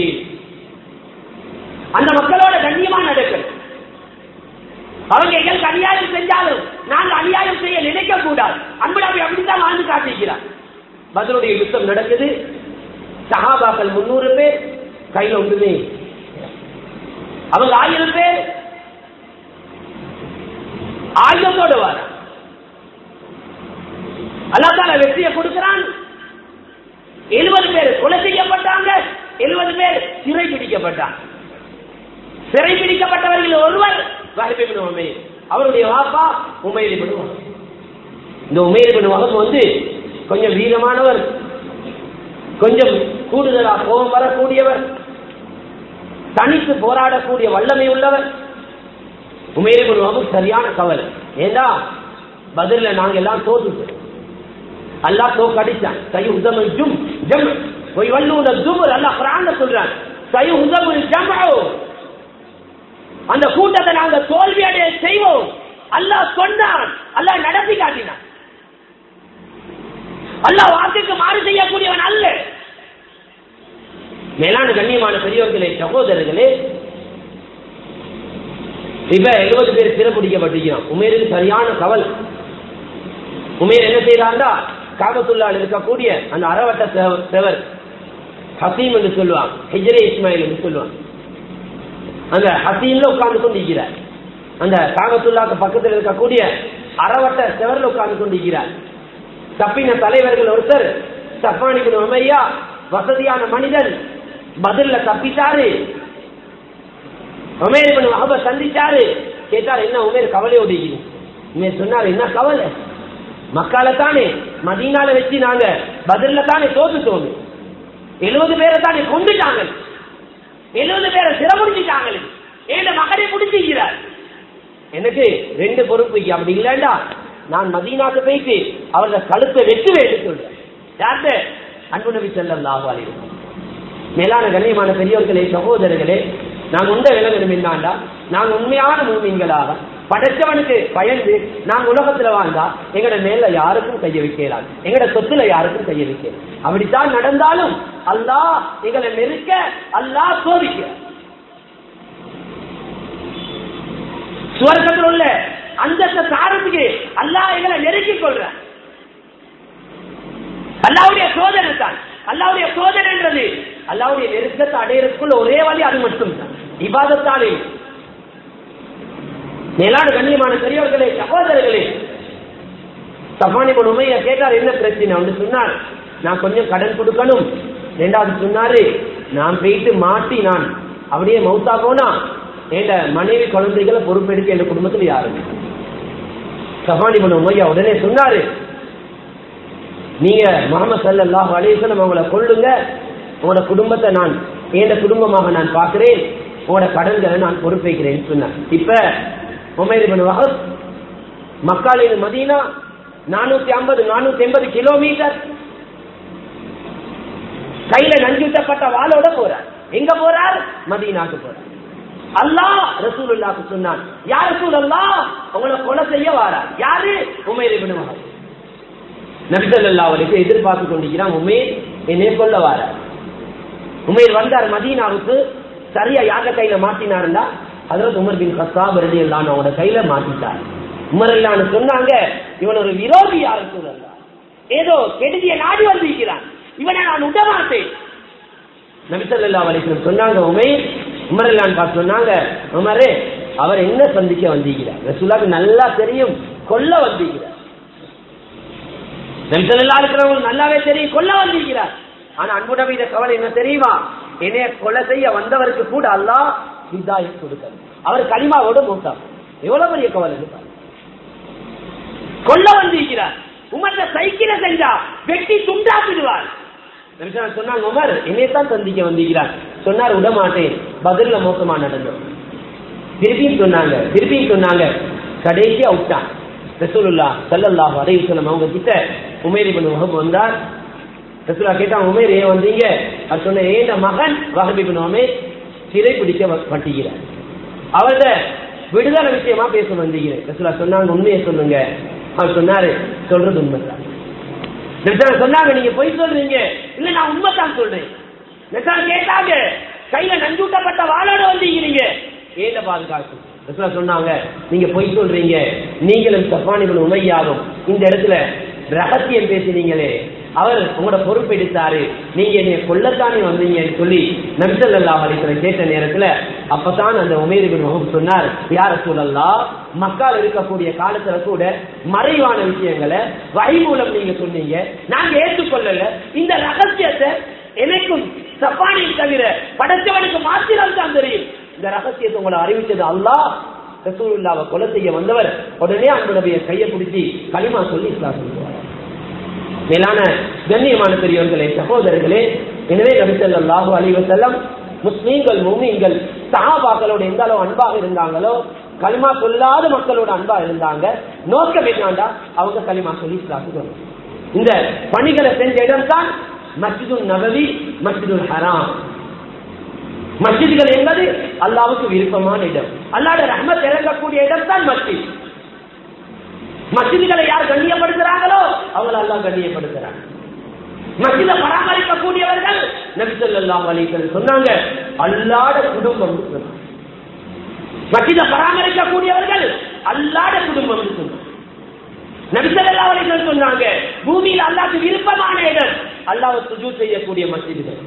அந்த மக்களோட கண்ணியமா நடக்கணும் அவங்க எங்களுக்கு அநியாயம் செஞ்சாலும் நாங்க அநியாயம் செய்ய நினைக்க கூடாது அன்புடாவை அப்படித்தான் வாழ்ந்து காட்டிக்கிறார் பதிலுடைய யுத்தம் நடக்குது சகாபாக்கள் முன்னூறு பேர் கையில ஒன்றுமே அவங்க ஆயிரம் பேர் ஆயுதத்தோட வர அல்லாத்தால வெற்றியை கொடுக்கிறான் எழுபது பேர் கொலை செய்யப்பட்டாங்க எழுபது பேர் சிறை பிடிக்கப்பட்டாங்க சிறை பிடிக்கப்பட்டவர்கள் ஒருவர் உமை அவருடைய வாப்பா உமையில் விடுவார் இந்த உமையில் விடுவாங்க வந்து கொஞ்சம் வீரமானவர் கொஞ்சம் கூடுதலா கோபம் வரக்கூடியவர் தனித்து போராடக்கூடிய வல்லமை உள்ளவர் உமையில் விடுவாங்க சரியான கவலை ஏண்டா பதில நாங்க எல்லாம் தோத்து அல்லா தோக்கடிச்சான் சை உதமல் ஜும் ஜம் ஒய் வல்லூன ஜுமர் அல்லா குரான் சொல்றான் சை உதமல் ஜமோ அந்த கூட்டத்தை நாங்க தோல்வி அடைய செய்வோம் அல்லாஹ் சொன்னான் அல்லாஹ் நடத்தி காட்டினான் அல்லாஹ் வாக்குக்கு மாறு செய்யக்கூடியவன் அல்ல மேலான கண்ணியமான பெரியவர்களே சகோதரர்களே இப்ப எழுபது பேர் சிறப்பிடிக்கப்பட்டிருக்கிறான் உமேருக்கு சரியான கவல் உமேர் என்ன செய்யறாண்டா காபத்துள்ளால் இருக்கக்கூடிய அந்த அறவட்ட செவர் ஹசீம் என்று சொல்லுவான் ஹிஜரே இஸ்மாயில் என்று சொல்லுவான் அந்த ஹசீம்ல உட்கார்ந்து கொண்டிருக்கிறார் அந்த காபத்துள்ளாக்கு பக்கத்தில் இருக்கக்கூடிய அறவட்ட செவரில் உட்கார்ந்து கொண்டிருக்கிறார் தப்பின தலைவர்கள் ஒருத்தர் சப்பானிபின் உமையா வசதியான மனிதன் பதில்ல தப்பிட்டாரு உமேர் இப்னு வஹப சந்திச்சாரு கேட்டாரு என்ன உமேர் கவலையோடு இருக்குது உமேர் சொன்னாரு என்ன கவலை மக்கால தானே மதீனால வச்சு நாங்க பதில்ல தானே தோத்துட்டோம் எழுபது பேரை தானே கொண்டுட்டாங்க எழுபது பேரை சிறமுடிச்சிட்டாங்க ஏழு மகனை முடிச்சுக்கிறார் எனக்கு ரெண்டு பொறுப்பு இருக்கு. அப்படி இல்லைண்டா நான் மதீனாக்கு போயிட்டு அவரோட கழுத்தை வெட்டுவேன் சொல்றேன் யார்கிட்ட அன்பு நபி செல்லம் லாபாலி மேலான கண்ணியமான பெரியவர்களே சகோதரர்களே நாங்க உண்ட விலகணும் என்னாண்டா நாங்க உண்மையான மூமின்களாக படைச்சவனுக்கு பயந்து நாங்க உலகத்துல வாழ்ந்தா எங்கட மேல யாருக்கும் கைய வைக்கலாம் எங்கட சொத்துல யாருக்கும் கைய வைக்கலாம் அப்படித்தான் நடந்தாலும் அல்லாஹ் எங்களை நெருக்க அல்லாஹ் சோதிக்க சுவர்க்கத்தில் உள்ள அந்தஸ்த சாரத்துக்கு அல்லாஹ் எங்களை நெருக்கிக் கொள்றான் அல்லாவுடைய சோதனை தான் அல்லாவுடைய சோதனைன்றது அல்லாவுடைய நெருக்கத்தை அடையறதுக்குள்ள ஒரே வழி அது மட்டும்தான் இபாதத்தாலே மேலான கண்ணியமான பெரியவர்களே சகோதரர்களே சஃபானி உண்மையை கேட்டார் என்ன பிரச்சனை வந்து சொன்னார் நான் கொஞ்சம் கடன் கொடுக்கணும் ரெண்டாவது சொன்னாரு நான் போயிட்டு மாட்டி நான் அப்படியே மௌத்தா போனா என் மனைவி குழந்தைகளை பொறுப்பெடுக்க என் குடும்பத்தில் யாரும் சஃபானி பண்ண உமையா உடனே சொன்னாரு நீங்க முகமது சல்லாஹ் அலிசலம் அவங்கள கொள்ளுங்க உங்களோட குடும்பத்தை நான் என் குடும்பமாக நான் பார்க்கிறேன் உங்களோட கடன்களை நான் பொறுப்பேற்கிறேன் சொன்னேன் இப்ப உமேர் பின் வஹப் மக்காலின் மதீனா நானூத்தி ஐம்பது நானூத்தி எண்பது கிலோமீட்டர் கையில நஞ்சுட்டப்பட்ட வாளோட போறார் எங்க போறார் மதீனாக்கு போறார் அல்லாஹ் ரசூலுல்லாக்கு சொன்னான் யார் ரசூல் அல்லாஹ் உங்களை கொலை செய்ய வாரார் யாரு உமேர் பின் வஹப் நபிசல்லா அவருக்கு எதிர்பார்த்து கொண்டிருக்கிறான் உமேர் என்னை கொல்ல வாரார் உமேர் வந்தார் மதீனாவுக்கு சரியா யார கையில மாட்டினாருந்தா அதற்கு உமர் பின் கசாப் ரலி அல்லான்னு அவனோட கையில மாட்டிட்டார் உமர் அல்லான்னு சொன்னாங்க இவன் ஒரு விரோதி யாரு சொல்லலாம் ஏதோ கெடுதிய நாடி வந்திருக்கிறான் இவனை நான் விட மாட்டேன் நபிசல்லா அலிஸ்லம் சொன்னாங்க உமேர் உமர் அல்லான்னு பார்த்து சொன்னாங்க உமரே அவர் என்ன சந்திக்க வந்திருக்கிறார் ரசூலாக்கு நல்லா தெரியும் கொல்ல வந்திருக்கிறார் நபிசல்லா இருக்கிறவங்க நல்லாவே தெரியும் கொல்ல வந்திருக்கிறார் ஆனா அன்பு நபி இத கவலை என்ன தெரியுமா என்னைய கொலை செய்ய வந்தவருக்கு கூட அல்லாஹ் ஹிதாயத் கொடுக்கணும் அவர் களிமாவோட மூத்தார் எவ்வளவு பெரிய கவலை இது பாருங்க. கொல்ல வந்திருக்கிறார் உமர்ல சைக்கிள செஞ்சா வெட்டி துண்டாக்கிடுவார் நபிசல்லா சொன்னாங்க உமர் என்னையத்தான் சந்திக்க வந்திருக்கிறார் சொன்னார் விட மாட்டேன் பதில்ல மோசமா நடந்தோம் திருப்பியும் சொன்னாங்க திருப்பியும் சொன்னாங்க கடைசியா விட்டான் ரசூலுல்லா சல்லல்லாஹு அலைஹி வஸல்லம் அவங்க கிட்ட உமேர் இப்னு வஹப் வந்தார் ரசூலா கேட்டான் உமேர் ஏன் வந்தீங்க அவர் சொன்ன ஏண்ட மகன் வஹப் இப்னு உமேர் சிறை பிடிக்க பட்டுகிறார் அவர்த விடுதலை விஷயமா பேச வந்தீங்க ரசூலா சொன்னாங்க உண்மையை சொல்லுங்க அவர் சொன்னாரு சொல்றது உண்மைதான் ரசூலா சொன்னாங்க நீங்க பொய் சொல்றீங்க இல்ல நான் உண்மைதான் சொல்றேன் ரசூலா கேட்டாங்க கையில நஞ்சூட்டப்பட்ட வாளோட வந்தீங்க ஏண்ட பாதுகாப்பு ரசூலா சொன்னாங்க நீங்க பொய் சொல்றீங்க நீங்களும் சஃபானிகள் உமையாகும் இந்த இடத்துல ரகசியம் பேசினீங்களே அவர் உங்களோட பொறுப்பு எடுத்தாரு நீங்க என்னை கொல்லத்தானே வந்தீங்கன்னு சொல்லி நபிசல்லா அலிஸ்வரம் கேட்ட நேரத்துல அப்பதான் அந்த உமேரிபின் முகம் சொன்னார் யார சூழல்லா மக்கள் இருக்கக்கூடிய காலத்துல கூட மறைவான விஷயங்களை வழி மூலம் நீங்க சொன்னீங்க நாங்க ஏற்றுக்கொள்ளல இந்த ரகசியத்தை எனக்கும் சப்பானியை தவிர படைச்சவனுக்கு மாத்திரம் தான் தெரியும் இந்த ரகசியத்தை உங்களை அறிவிச்சது அல்லாஹ் ரசூலுல்லாவை கொலை செய்ய வந்தவர் உடனே அன்பு நபியை கையை பிடிச்சி களிமா சொல்லி இஸ்லாம் சொல்லுவார் மேலான கண்ணியமான பெரியவர்களே சகோதரர்களே எனவே நபிசல்லாஹு அலிவசல்லம் முஸ்லீம்கள் முமீன்கள் சஹாபாக்களோட எந்த அளவு அன்பாக இருந்தாங்களோ களிமா சொல்லாத மக்களோட அன்பா இருந்தாங்க நோக்கம் என்னண்டா அவங்க களிமா சொல்லி இஸ்லாத்துக்கு இந்த பணிகளை செஞ்ச இடம் தான் மஸ்ஜிதுல் நபவி மஸ்ஜிதுல் ஹராம் மஸ்ஜிதுகள் என்பது அல்லாவுக்கு விருப்பமான இடம் அல்லாட ரஹ்மத் இறங்கக்கூடிய இடம் தான் மஸ்ஜித் மஸ்ஜிதுகளை யார் கண்ணியப்படுத்துறாங்களோ அவங்களை அல்லாஹ் கண்ணியப்படுத்துறாங்க மஸ்ஜித பராமரிக்கக்கூடியவர்கள் நபிசல்லாஹ் அலிசல் சொன்னாங்க அல்லாட குடும்பம் மஸ்ஜித பராமரிக்கக்கூடியவர்கள் அல்லாட குடும்பம் சொன்னாங்க நபிசல்லா அலிசல் சொன்னாங்க பூமியில் அல்லாக்கு விருப்பமான இடம் அல்லாவை சுஜூ செய்யக்கூடிய மஸ்ஜிதுகள்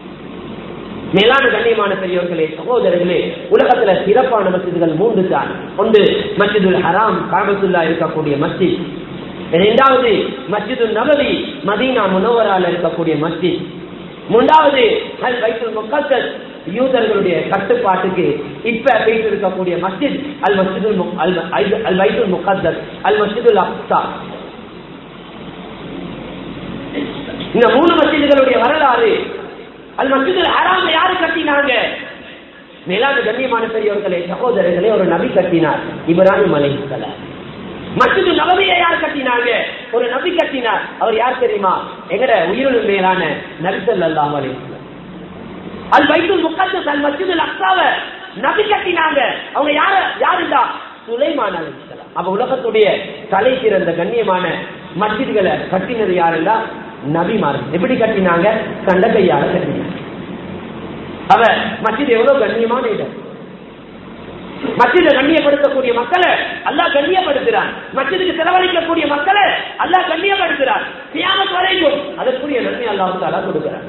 மேலான கண்ணியமான பெரியவர்களே சகோதரர்களே உலகத்துல சிறப்பான மசிதுகள் மூன்று தான் ஒன்று மஸ்ஜிதுல் ஹராம் காபத்துல்லா இருக்கக்கூடிய மஸ்ஜித் இரண்டாவது மஸ்ஜிதுல் நபவி மதீனா முனவரால இருக்கக்கூடிய மஸ்ஜித் மூன்றாவது அல் பைத்துல் முகத்தஸ் யூதர்களுடைய கட்டுப்பாட்டுக்கு இப்ப பேசி இருக்கக்கூடிய மஸ்ஜித் அல் மஸ்ஜிதுல் மு- அல் அல்- அல் பைத்துல் முகத்தஸ் அல் மஸ்ஜிதுல் அக்ஸா இந்த மூணு மஸ்ஜிதுகளுடைய வரலாறு அல் மஸ்ஜிதுல் ஹராம யாரு கட்டினாங்க மேலான கண்ணியமான பெரியவர்களே சகோதரர்களே ஒரு நபி கட்டினார் இப்ராஹிம் அலைஹிஸ்ஸலாம் மஸ்ஜிது நபவியை யார் கட்டினாங்க ஒரு நபி கட்டினார் அவர் யார் தெரியுமா எங்கட உயிரினும் மேலான நபி ஸல்லல்லாஹு அலைஹி வஸல்லம் அல் பைத்துல் முகத்தஸ் அல் மஸ்ஜிதுல் அக்ஸாவ நபி கட்டினாங்க அவங்க யார யாருடா சுலைமான் அலைஹிஸ்ஸலாம் அப்ப உலகத்துடைய தலை சிறந்த கண்ணியமான மஸ்ஜிதுகளை கட்டினது யாருண்டா நபிமார் எப்படி கட்டினாங்க கண்ட கையால கட்டினாங்க அவ மஸ்ஜித் எவ்வளவு கண்ணியமான இடம் மஸ்ஜிதை கண்ணியப்படுத்தக்கூடிய மக்களை அல்லாஹ் கண்ணியப்படுத்துறான் மஸ்ஜிதுக்கு செலவழிக்கக்கூடிய மக்களை அல்லாஹ் கண்ணியப்படுத்துறான் கியாமத் வரைக்கும் அதற்குரிய நன்மை அல்லாஹ் தாலா கொடுக்கிறான்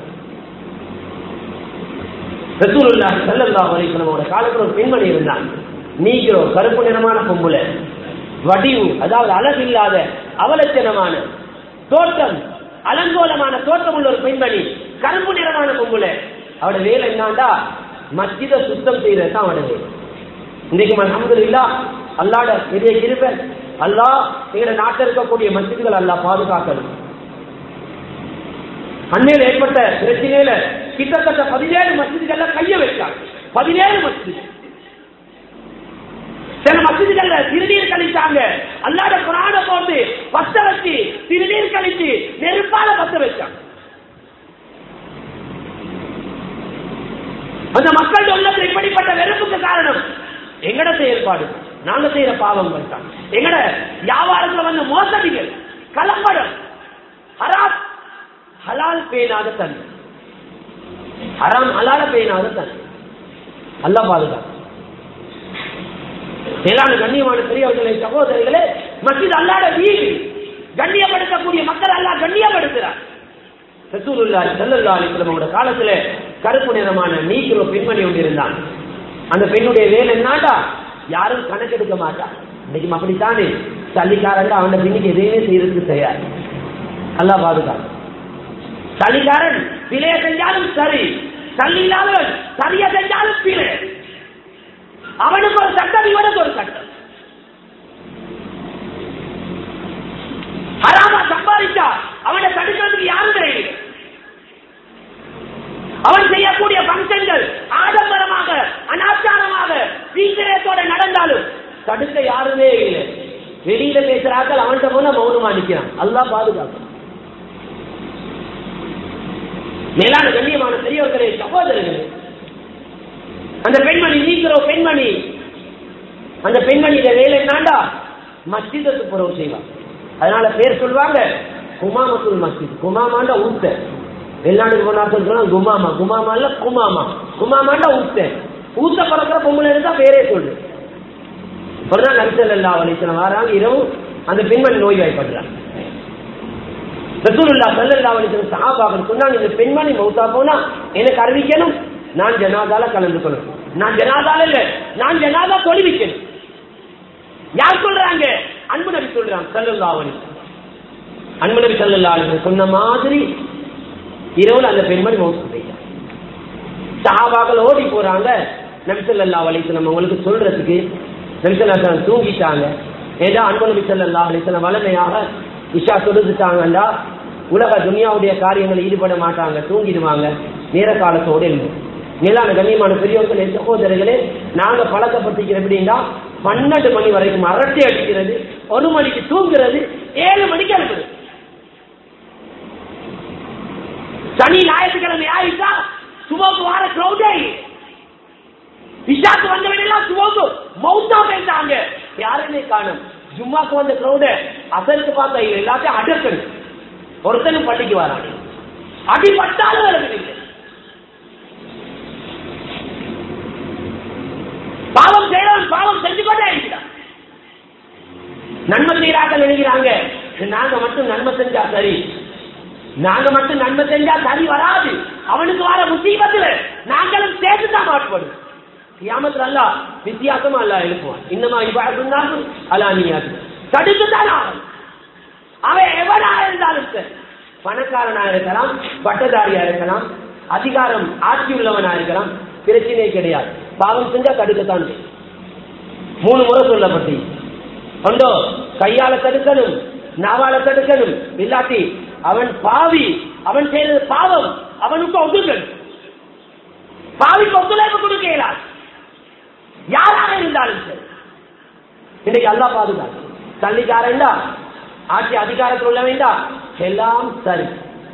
ரசூலுல்லாஹி ஸல்லல்லாஹு அலைஹி வஸல்லமோட காலத்துல ஒரு பெண்மணி இருந்தான் நீக்கிறோ கருப்பு நிறமான பொம்புல வடிவு அதாவது அழகில்லாத அவலட்சணமான தோட்டம் அலங்கோலமான தோட்டம் உள்ள ஒரு பெண்மணி கருப்பு நிறமான பொம்புல அவட வேலை என்னண்டா மஸ்ஜித சுத்தம் செய்யறது தான் அவட வேலை இன்றைக்கு அல்ஹம்துலில்லாஹ் அல்லாட பெரிய கிருபை அல்லாஹ் எங்க நாட்டில் இருக்கக்கூடிய மஸ்ஜிதுகள் அல்லாஹ் பாதுகாக்கணும் அண்மையில் ஏற்பட்ட பிரச்சனையில கிட்டத்தட்ட பதினேழு மஸ்ஜிதுகள்ல கைய வச்சாங்க பதினேழு மஸ்ஜிது சில மஸ்ஜிதுகள்ல திருநீர் கழிச்சாங்க அல்லாட குரான போட்டு பத்த வச்சு திருநீர் கழிச்சு நெருப்பால பத்த வச்சாங்க அந்த மக்கள் உள்ளத்துல இப்படிப்பட்ட வெறுப்புக்கு காரணம் எங்கட செயல்பாடு நாங்க செய்யற பாவங்கள் தான் எங்கட வியாபாரத்துல வந்து மோசடிகள் கலப்படம் ஹராம் ஹலால் பேணாத தன்மை ஹராம் ஹலால பேணாத தன்மை அல்லா பாதுகாப்பு மேலான கண்ணியமான பெரியவர்களே சகோதரிகளே மஸ்ஜித் அல்லாட வீடு கண்ணியப்படுத்தக்கூடிய மக்கள் அல்லாஹ் கண்ணியப்படுத்துறார் ரசூலுல்லாஹி ஸல்லல்லாஹு அலைஹி வஸல்லம் காலத்துல கருப்பு நிறமான நீக்கிற பெண்மணி ஒன்று இருந்தான் அந்த பெண்ணுடைய வேலை என்னடா யாரும் கணக்கெடுக்க மாட்டா இன்னைக்கு அப்படித்தானே சல்லிக்காரன் அவன பின்னுக்கு எதையுமே செய்யறதுக்கு தயார் நல்லா பாதுகாப்பு சல்லிக்காரன் பிழைய செஞ்சாலும் சரி சல்லி இல்லாதவன் சரியா செஞ்சாலும் பிழை அவனுக்கு ஒரு சட்டம் இவனுக்கு ஒரு சட்டம் ஹராமா சம்பாதிச்சா அவனை தடுக்கிறதுக்கு யாரும் கிடையாது அவன் செய்யக்கூடிய பங்கன்கள் ஆடம்பரமாக அனாச்சாரமாக சீக்கிரத்தோட நடந்தாலும் தடுக்க யாருமே இல்லை வெளியில பேசுறாக்கள் அவன்கிட்ட போல மௌனமா நிக்கிறான் அல்லாஹ் பாதுகாக்கும் மேலான கண்ணியமான பெரியவர்களே சகோதரர்களே அந்த பெண்மணி நீக்கிற பெண்மணி அந்த பெண்மணியில வேலை என்னாண்டா மஸ்ஜிதத்து புறவு செய்வான் அதனால பேர் சொல்லுவாங்க குமாமத்துல் மஸ்ஜித் குமாமாண்டா ஊத்த வெளிநாட்டுக்கு போனா சொல்றாங்க குமாமா குமாமா இல்ல குமாமா குமாமாண்டா ஊத்த ஊத்த பறக்கிற பொம்பளை இருந்தா பேரே சொல்லு இப்படிதான் நரிசல் அல்லா வலிசனம் வராங்க இரவு அந்த பெண்மணி நோய்வாய்ப்படுறாங்க ரசூலுல்லா சல்லல்லா அலிஸ்லம் சஹாபாக்கள் சொன்னாங்க இந்த பெண்மணி மௌத்தா போனா எனக்கு அறிவிக்கணும் நான் ஜனாதால கலந்து கொள்ளணும் நான் ஜனாதால இல்ல நான் ஜனாதா தொழிவிக்கணும் யார் சொல்றாங்க அன்பு நபி சொல்றாங்க சல்லல்லா அலிஸ்லம் அன்பு நபி சல்லல்லா அலிஸ்லம் சொன்ன மாதிரி இரவுல அந்த பெண்மணி மௌத்து போயிட்டாங்க சஹாபாக்கள் ஓடி போறாங்க நபி சல்லல்லா அலிஸ்லம் அவங்களுக்கு சொல்றதுக்கு நபி சல்லா தூங்கிட்டாங்க ஏதோ அன்பு நபி சல்லல்லா அலிஸ்லம் வளமையாக இஷா தொழுதுட்டாங்கண்டா உலக துனியாவுடைய காரியங்களில் ஈடுபட மாட்டாங்க தூங்கிடுவாங்க நேர காலத்தோடு இருந்தோம் மேலான கண்ணியமான பெரியவர்களே சகோதரர்களே நாங்க பழக்கப்பட்டிருக்கிற எப்படின்னா பன்னெண்டு மணி வரைக்கும் அரட்டை அடிக்கிறது ஒரு மணிக்கு தூங்குறது ஏழு மணிக்கு அனுப்புறது சனி ஞாயிற்றுக்கிழமை ஆயிட்டா சுமோக்கு வார கிரௌடே இஷாக்கு வந்தவனெல்லாம் சுமோக்கு மௌத்தா பேசாங்க யாருமே காணும் ஜும்மாக்கு வந்த கிரௌட அசருக்கு பார்த்தா இல்லை எல்லாத்தையும் அடக்கடு ஒருத்தனும் பள்ளிக்கு வரானே அடிபட்டாலும் வரவில்லை பாவம் செய்யறவன் பாவம் செஞ்சு கொண்டே இருக்கிறான் நன்மை செய்யறாங்க நினைக்கிறாங்க நாங்க மட்டும் நன்மை செஞ்சா சரி நாங்க மட்டும் நன்மை செஞ்சா சரி வராது அவனுக்கு வர முசீபத்துல நாங்களும் சேர்த்து தான் மாட்டுப்படும் கியாமத்துல அல்ல வித்தியாசமா அல்ல எழுப்புவான் இன்னமா இவ்வாறு அலானியாது தடுத்துதான் ஆகும் அவன் எவனா இருந்தாலும் சரி பணக்காரனா இருக்கலாம் பட்டதாரியா இருக்கலாம் அதிகாரம் ஆட்சி உள்ளவனா இருக்கலாம் பிரச்சனை கிடையாது பாவம் செஞ்சா தடுக்கத்தான் செய்யும். மூணு முறை சொல்லப்பட்டு கொண்டோ கையால தடுக்கணும் நாவால தடுக்கணும் இல்லாட்டி அவன் பாவி அவன் செய்தது பாவம் அவனுக்கு ஒதுங்கணும் பாவிக்கு ஒத்துழைப்பு கொடுக்க இயலாது யாராக இருந்தாலும் சரி இன்னைக்கு அல்லா பாதுகாப்பு கல்விக்காரன்டா ஆட்சி அதிகாரத்தில் உள்ள வேண்டாம் எல்லாம் சரி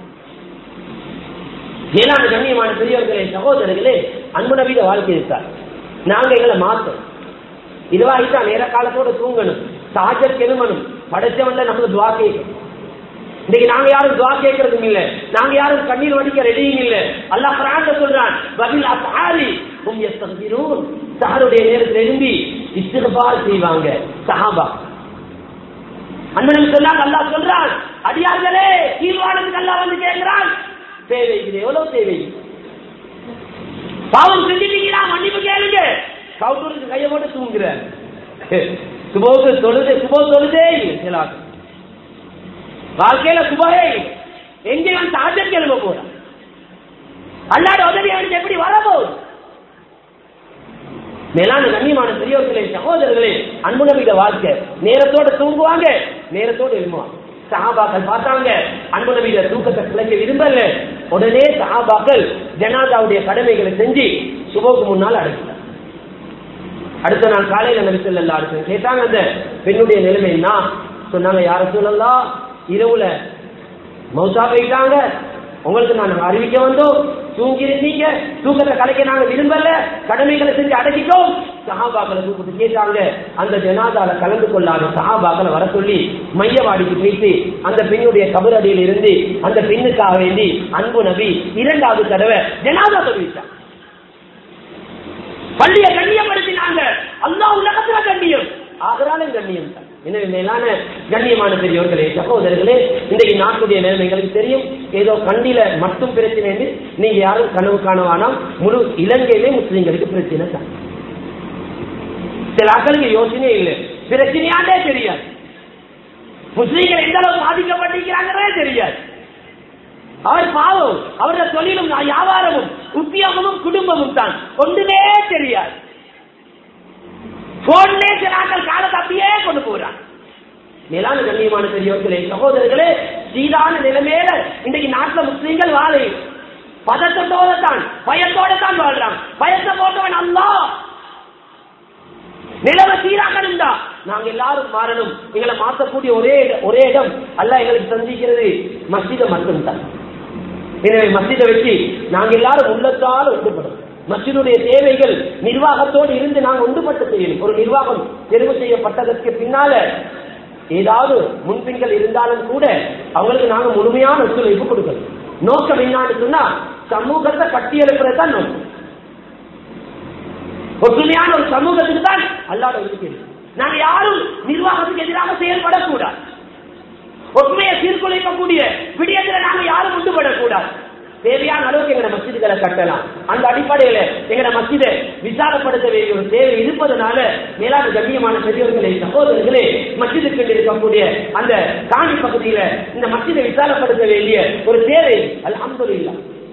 ஏழாண்டு கண்ணியமான பெரியவர்களே சகோதரர்களே அன்பு நவீன வாழ்க்கை இருக்கார் நாங்க எங்களை மாத்தோம் இதுவாகிட்டா நேர காலத்தோட தூங்கணும் சாஜர் கெருமணும் படைச்சவன்ல நமக்கு துவா கேட்கணும் இன்னைக்கு நாங்க யாரும் துவா கேட்கறதும் இல்ல நாங்க யாரும் கண்ணீர் வடிக்க ரெடியும் இல்ல அல்லாஹ் குர்ஆன்ல சொல்றான் பதில் அசாரி உம் யஸ்தக்பிரூன் சஹருடைய நேரத்தில் எழும்பி இஸ்திக்பார் செய்வாங்க சஹாபா அன்பனுக்கு சொன்னாங்க அல்லாஹ் சொல்றான் அடியார்களே கீழ்வானதுக்கு அல்லாஹ் வந்து கேட்கிறான் தேவை இது எவ்வளவு தேவை பாவம் செஞ்சிட்டீங்களா மன்னிப்பு கேளுங்க கவுண்டருக்கு கையை போட்டு தூங்குற சுபோக்கு தொழுது சுபோ தொழுதே இல்லை சில ஆட்கள். வாழ்க்கையில சுபவே இல்லை. எங்கே அவன் சாஜர் கிளம்ப போறான் அல்லாட உதவி அவனுக்கு எப்படி வரப்போகுது மேலான கண்ணியமான பெரியவர்களே சகோதரர்களே அன்பு நபிட வாழ்க்கை நேரத்தோட தூங்குவாங்க நேரத்தோட எழும்புவாங்க சஹாபாக்கள் பார்த்தாங்க அன்பு நபிட தூக்கத்தை கிளங்க விரும்பல உடனே சஹாபாக்கள் ஜனாதாவுடைய கடமைகளை செஞ்சு சுபோக்கு முன்னால் அடைக்கிறார் அடுத்த நாள் காலையில நபி ஸல்லல்லாஹு அலைஹி வஸல்லம் கேட்டாங்க அந்த பெண்ணுடைய நிலைமை என்ன சொன்னாங்க யார சொல்லலாம் இரவுல மௌசா போயிட்டாங்க உங்களுக்கு நான் அறிவிக்க வந்தோம் தூங்கி இருந்தீங்க தூக்கத்தை கலைக்க நாங்க விரும்பல கடமைகளை செஞ்சு அடக்கிட்டோம் சஹாபாக்களை கூப்பிட்டு கேட்டாங்க அந்த ஜனாதால கலந்து கொள்ளாத சஹாபாக்களை வர சொல்லி மையவாடிக்கு போயிட்டு அந்த பெண்ணுடைய கபரடியில் இருந்து அந்த பெண்ணுக்காக வேண்டி அன்பு நபி இரண்டாவது தடவை ஜனாதா தெரிவித்தார் பள்ளிய கண்ணியப்படுத்தினாங்க அல்லாஹ் உலகத்துல கண்ணியம் ஆகிறாலும் கண்ணியம் தான் எனவே மேலான கண்ணியமான பெரியவர்களே சகோதரர்களே இன்றைக்கு நாட்டுடைய நிலைமை எங்களுக்கு தெரியும் ஏதோ கண்டில மட்டும் பிரச்சனை என்று நீங்க யாரும் கனவு காணவானால் முழு இலங்கையிலே முஸ்லிம்களுக்கு பிரச்சனை தான் சில ஆக்களுக்கு யோசனையே இல்லை பிரச்சனையாண்டே தெரியாது முஸ்லீம்கள் எந்த அளவு பாதிக்கப்பட்டிருக்கிறாங்கிறதே தெரியாது அவர் பாவம் அவருடைய தொழிலும் வியாபாரமும் உத்தியோகமும் குடும்பமும் தான் ஒன்றுமே தெரியாது போன்லே சில ஆட்கள் காலத்தை அப்படியே கொண்டு போறான் மேலான கண்ணியமான பெரியவர்களே சகோதரர்களே சீதான நிலைமையில இன்றைக்கு நாட்டுல முஸ்லீம்கள் வாழை பதட்டத்தோட தான் பயத்தோட தான் வாழ்றான் பயத்தை போட்டவன் அல்லா நிலவ சீராக்கணும் தான் நாங்க எல்லாரும் மாறணும் எங்களை மாற்றக்கூடிய ஒரே இட- ஒரே இடம் அல்ல எங்களுக்கு சந்திக்கிறது மஸ்ஜித மட்டும்தான் எனவே மஸ்ஜிதை வச்சு நாங்க எல்லாரும் உள்ளத்தால் ஒன்றுபடும் மஸ்ஜிதுடைய தேவைகள் நிர்வாகத்தோடு இருந்து நாங்கள் ஒன்றுபட்டு செய்யணும் ஒரு நிர்வாகம் தெரிவு செய்யப்பட்டதற்கு பின்னால ஏதாவது முன்பின்கள் இருந்தாலும் கூட அவங்களுக்கு நாங்க முழுமையான ஒத்துழைப்பு கொடுக்கணும் நோக்கம் என்னன்னு சொன்னா சமூகத்தை கட்டியெழுப்புறது தான் நோக்கம் ஒற்றுமையான ஒரு சமூகத்துக்கு தான் அல்லாட ஒதுக்கீடு நாங்க யாரும் நிர்வாகத்துக்கு எதிராக செயல்படக்கூடாது ஒற்றுமையை சீர்குலைக்கக்கூடிய விடயத்துல நாங்க யாரும் உண்டுபடக்கூடாது தேவையான அளவுக்கு எங்க மசிதிகளை கட்டலாம் அந்த அடிப்படையில எங்க மசிதை விசாரப்படுத்த வேண்டிய ஒரு தேவை இருப்பதனால மேலான கண்ணியமான பெரியவர்களே சகோதரர்களே மசிதுக்கு இருக்கக்கூடிய அந்த காணி பகுதியில இந்த மசிதை விசாரப்படுத்த வேண்டிய ஒரு தேவை அல்ஹம்துலில்லாஹ்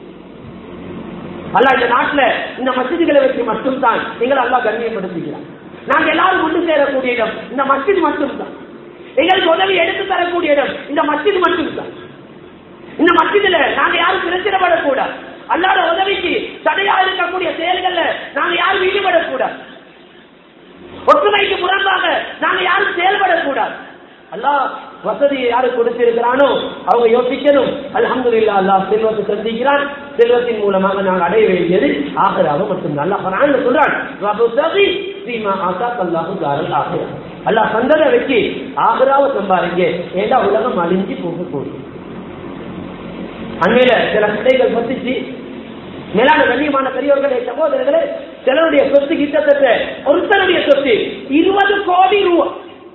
அல்ல இந்த நாட்டுல இந்த மசிதிகளை வச்சு மட்டும்தான் எங்களை அல்லா கண்ணியப்படுத்துகிறார் நாங்க எல்லாரும் கொண்டு சேரக்கூடிய இடம் இந்த மஸ்ஜித் மட்டும்தான் எங்களுக்கு உதவி எடுத்து தரக்கூடிய இடம் இந்த மஸ்ஜித் மட்டும்தான் இந்த மஸ்ஜிதுல நாங்க யாரும் பிரச்சனைப்படக்கூடாது அல்லாத உதவிக்கு தடையா இருக்கக்கூடிய செயல்கள்ல நாங்க யாரும் ஈடுபடக்கூடாது ஒற்றுமைக்கு முரணாக நாங்க யாரும் செயல்படக்கூடாது அல்லாஹ் வசதியை யாரு கொடுத்திருக்கிறானோ அவங்க யோசிக்கணும் அல்ஹம்துலில்லாஹ் அல்லாஹ் செல்வத்தை சந்திக்கிறான் செல்வத்தின் மூலமாக நாங்கள் அடைய வேண்டியது ஆகராக மட்டும் அல்லாஹ் குர்ஆன்ல சொல்றான் வபுதகி ஃபீமா ஆசாக் அல்லாஹு தாரல் ஆகிரா அல்லாஹ் சந்தத வச்சு ஆகராவை சம்பாதிங்க ஏண்டா உலகம் அழிஞ்சு போகக்கூடும் அண்மையில சில கடைகள் பத்திச்சு மேலான கண்ணியமான பெரியவர்களே சகோதரர்களே சிலருடைய சொத்து கிட்டத்தட்ட ஒருத்தருடைய சொத்து இருபது கோடி ரூபாய்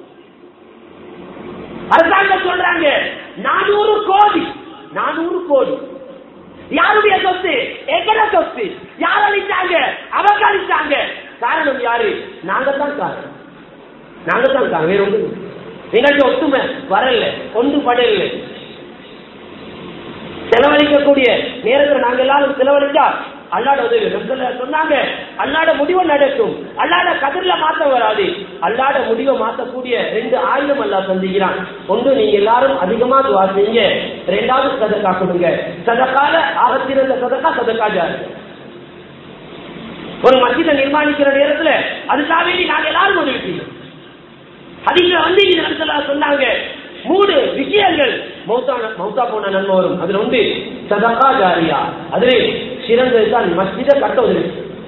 அரசாங்கம் சொல்றாங்க நானூறு கோடி நானூறு கோடி யாருடைய சொத்து எங்கட சொத்து யார் அளிச்சாங்க அவங்க அளிச்சாங்க காரணம் யாரு நாங்க தான் காரணம் நாங்க தான் காரணம் வேற ஒன்று எங்கள்கிட்ட ஒத்துமை வரல ஒன்று படல செலவழிக்கக்கூடிய நேரத்தில் நாங்க எல்லாரும் செலவழிச்சா அல்லாட உதவி ரசூலுல்லாஹி சொன்னாங்க அல்லாட முடிவு நடக்கும் அல்லாட கதிரில மாற்றம் வராது அல்லாட முடிவை மாற்றக்கூடிய ரெண்டு ஆயுதம் அல்லாஹ் சந்திக்கிறான் ஒன்று நீங்க எல்லாரும் அதிகமா துவா செய்யுங்க ரெண்டாவது சதக்கா கொடுங்க சதக்கால ஆகத்திருந்த சதக்கா சதக்கா ஜாரி ஒரு மஸ்ஜிதை நிர்மாணிக்கிற நேரத்துல அதுக்காக வேண்டி நாங்க எல்லாரும் உதவி செய்யணும் அதிக வந்து இது நடத்தலாம் சொன்னாங்க மூணு விஷயங்கள் மௌத்தான மௌத்தா போன நன்மை வரும் அதுல ஒன்று சதகா ஜாரியா அதுல சிறந்ததுதான் மஸ்ஜித கட்ட உதவி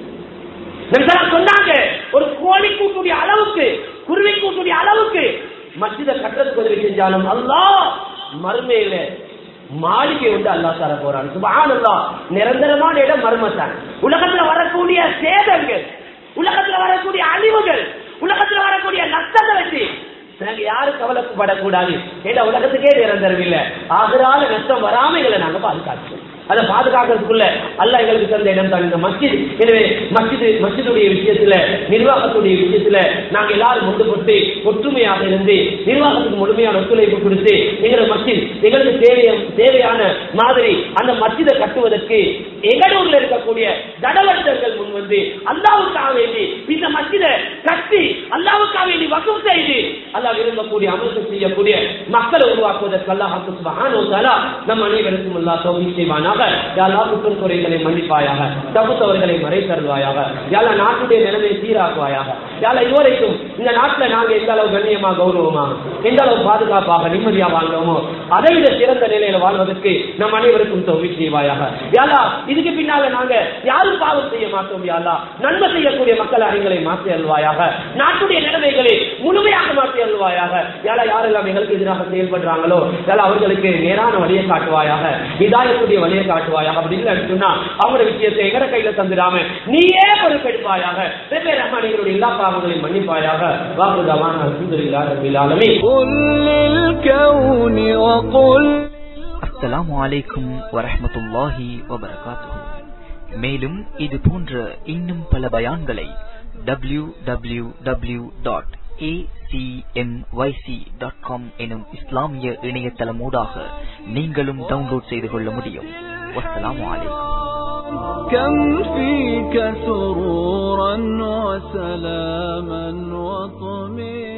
நபிசல்லாம் சொன்னாங்க ஒரு கோழி கூட்டுடைய அளவுக்கு குருவி கூட்டுடைய அளவுக்கு மஸ்ஜித கட்டுறதுக்கு உதவி செஞ்சாலும் அல்லாஹ் மறுமையில மாளிகை வந்து அல்லாஹ் தர போறான் சுபஹானல்லாஹ் நிரந்தரமான இடம் மர்மத்தான் உலகத்துல வரக்கூடிய சேதங்கள் உலகத்துல வரக்கூடிய அழிவுகள் உலகத்துல வரக்கூடிய நஷ்டத்தை வச்சு நாங்க யாரும் கவலைப்படக்கூடாது ஏன்னா உலகத்துக்கே நிரந்தரம் இல்ல ஆகிறால நஷ்டம் வராம எங்களை நாங்க பாதுகாக்கிறோம் அதை பாதுகாக்கிறதுக்குள்ள அல்ல எங்களுக்கு தந்த இடம் தான் இந்த மஸ்ஜித் எனவே மஸ்ஜிது மஸ்ஜிதுடைய விஷயத்துல நிர்வாகத்துடைய விஷயத்துல நாங்க எல்லாரும் ஒன்றுபட்டு ஒற்றுமையாக இருந்து நிர்வாகத்துக்கு முழுமையான ஒத்துழைப்பு கொடுத்து எங்களோட மஸ்ஜித் எங்களுக்கு தேவைய தேவையான மாதிரி அந்த மஸ்ஜிதை கட்டுவதற்கு எங்களூர்ல இருக்கக்கூடிய தடவர்த்தர்கள் முன் வந்து அல்லாவுக்காக வேண்டி இந்த மஸ்ஜிதை கட்டி அல்லாவுக்காக வேண்டி வசூல் செய்து அல்லாஹ் விரும்பக்கூடிய அமர்வு செய்யக்கூடிய மக்களை உருவாக்குவதற்கு அல்லாஹ் சுப்ஹானஹு வ தஆலா நம் அனைவருக்கும் அல்லாஹ் தௌஃபீக் செய்வானாக யா அல்லாஹ் குற்றம் குறைகளை மன்னிப்பாயாக தப்புத்தவர்களை மறை தருவாயாக யா அல்லாஹ் நாட்டுடைய நிலைமையை சீராக்குவாயாக யா அல்லாஹ் இதுவரைக்கும் இந்த நாட்டுல நாங்க எந்த அளவு கண்ணியமா கௌரவமாக எந்த அளவு பாதுகாப்பாக நிம்மதியா வாழ்ந்தோமோ அதை விட சிறந்த நிலையில வாழ்வதற்கு நம் அனைவருக்கும் தௌஃபீக் செய்வாயாக யா அல்லாஹ் இதுக்கு பின்னால நாங்க யாரும் பாவம் செய்ய மாட்டோம் யா அல்லாஹ் நன்மை செய்யக்கூடிய மக்கள் அறிங்களை மாற்றி அல்வாயாக நாட்டுடைய நிலைமைகளை முழுமையாக மாற்றி அல்வாயாக யாரா யாரெல்லாம் எங்களுக்கு எதிராக செயல்படுறாங்களோ யாரா அவர்களுக்கு நேரான வழியை காட்டுவாயாக இதாயக்கூடிய வழியை காட்டுவாயாக அப்படி இல்லைன்னு சொன்னா அவங்களோட விஷயத்தை எங்கட கையில தந்துடாம நீயே பொறுப்பெடுப்பாயாக வெவ்வேறு ரஹ்மான் எங்களுடைய எல்லா பாவங்களையும் மன்னிப்பாயாக வாக்குதவான அல்ஹம்துலில்லாஹி ரப்பில் ஆலமீன் قل للكون وقل அஸ்ஸலாமு அலைக்கும் வரஹ்மத்துல்லாஹி வபரகாத்துஹு மேலும் இது போன்ற இன்னும் பல பயான்களை W W W dot dot com எனும் இஸ்லாமிய இணையதளமூடாக நீங்களும் டவுன்லோட் செய்து கொள்ள முடியும் வஸ்ஸலாமு அலைக்கும் كم فيك سرورا وسلاما وطمئنا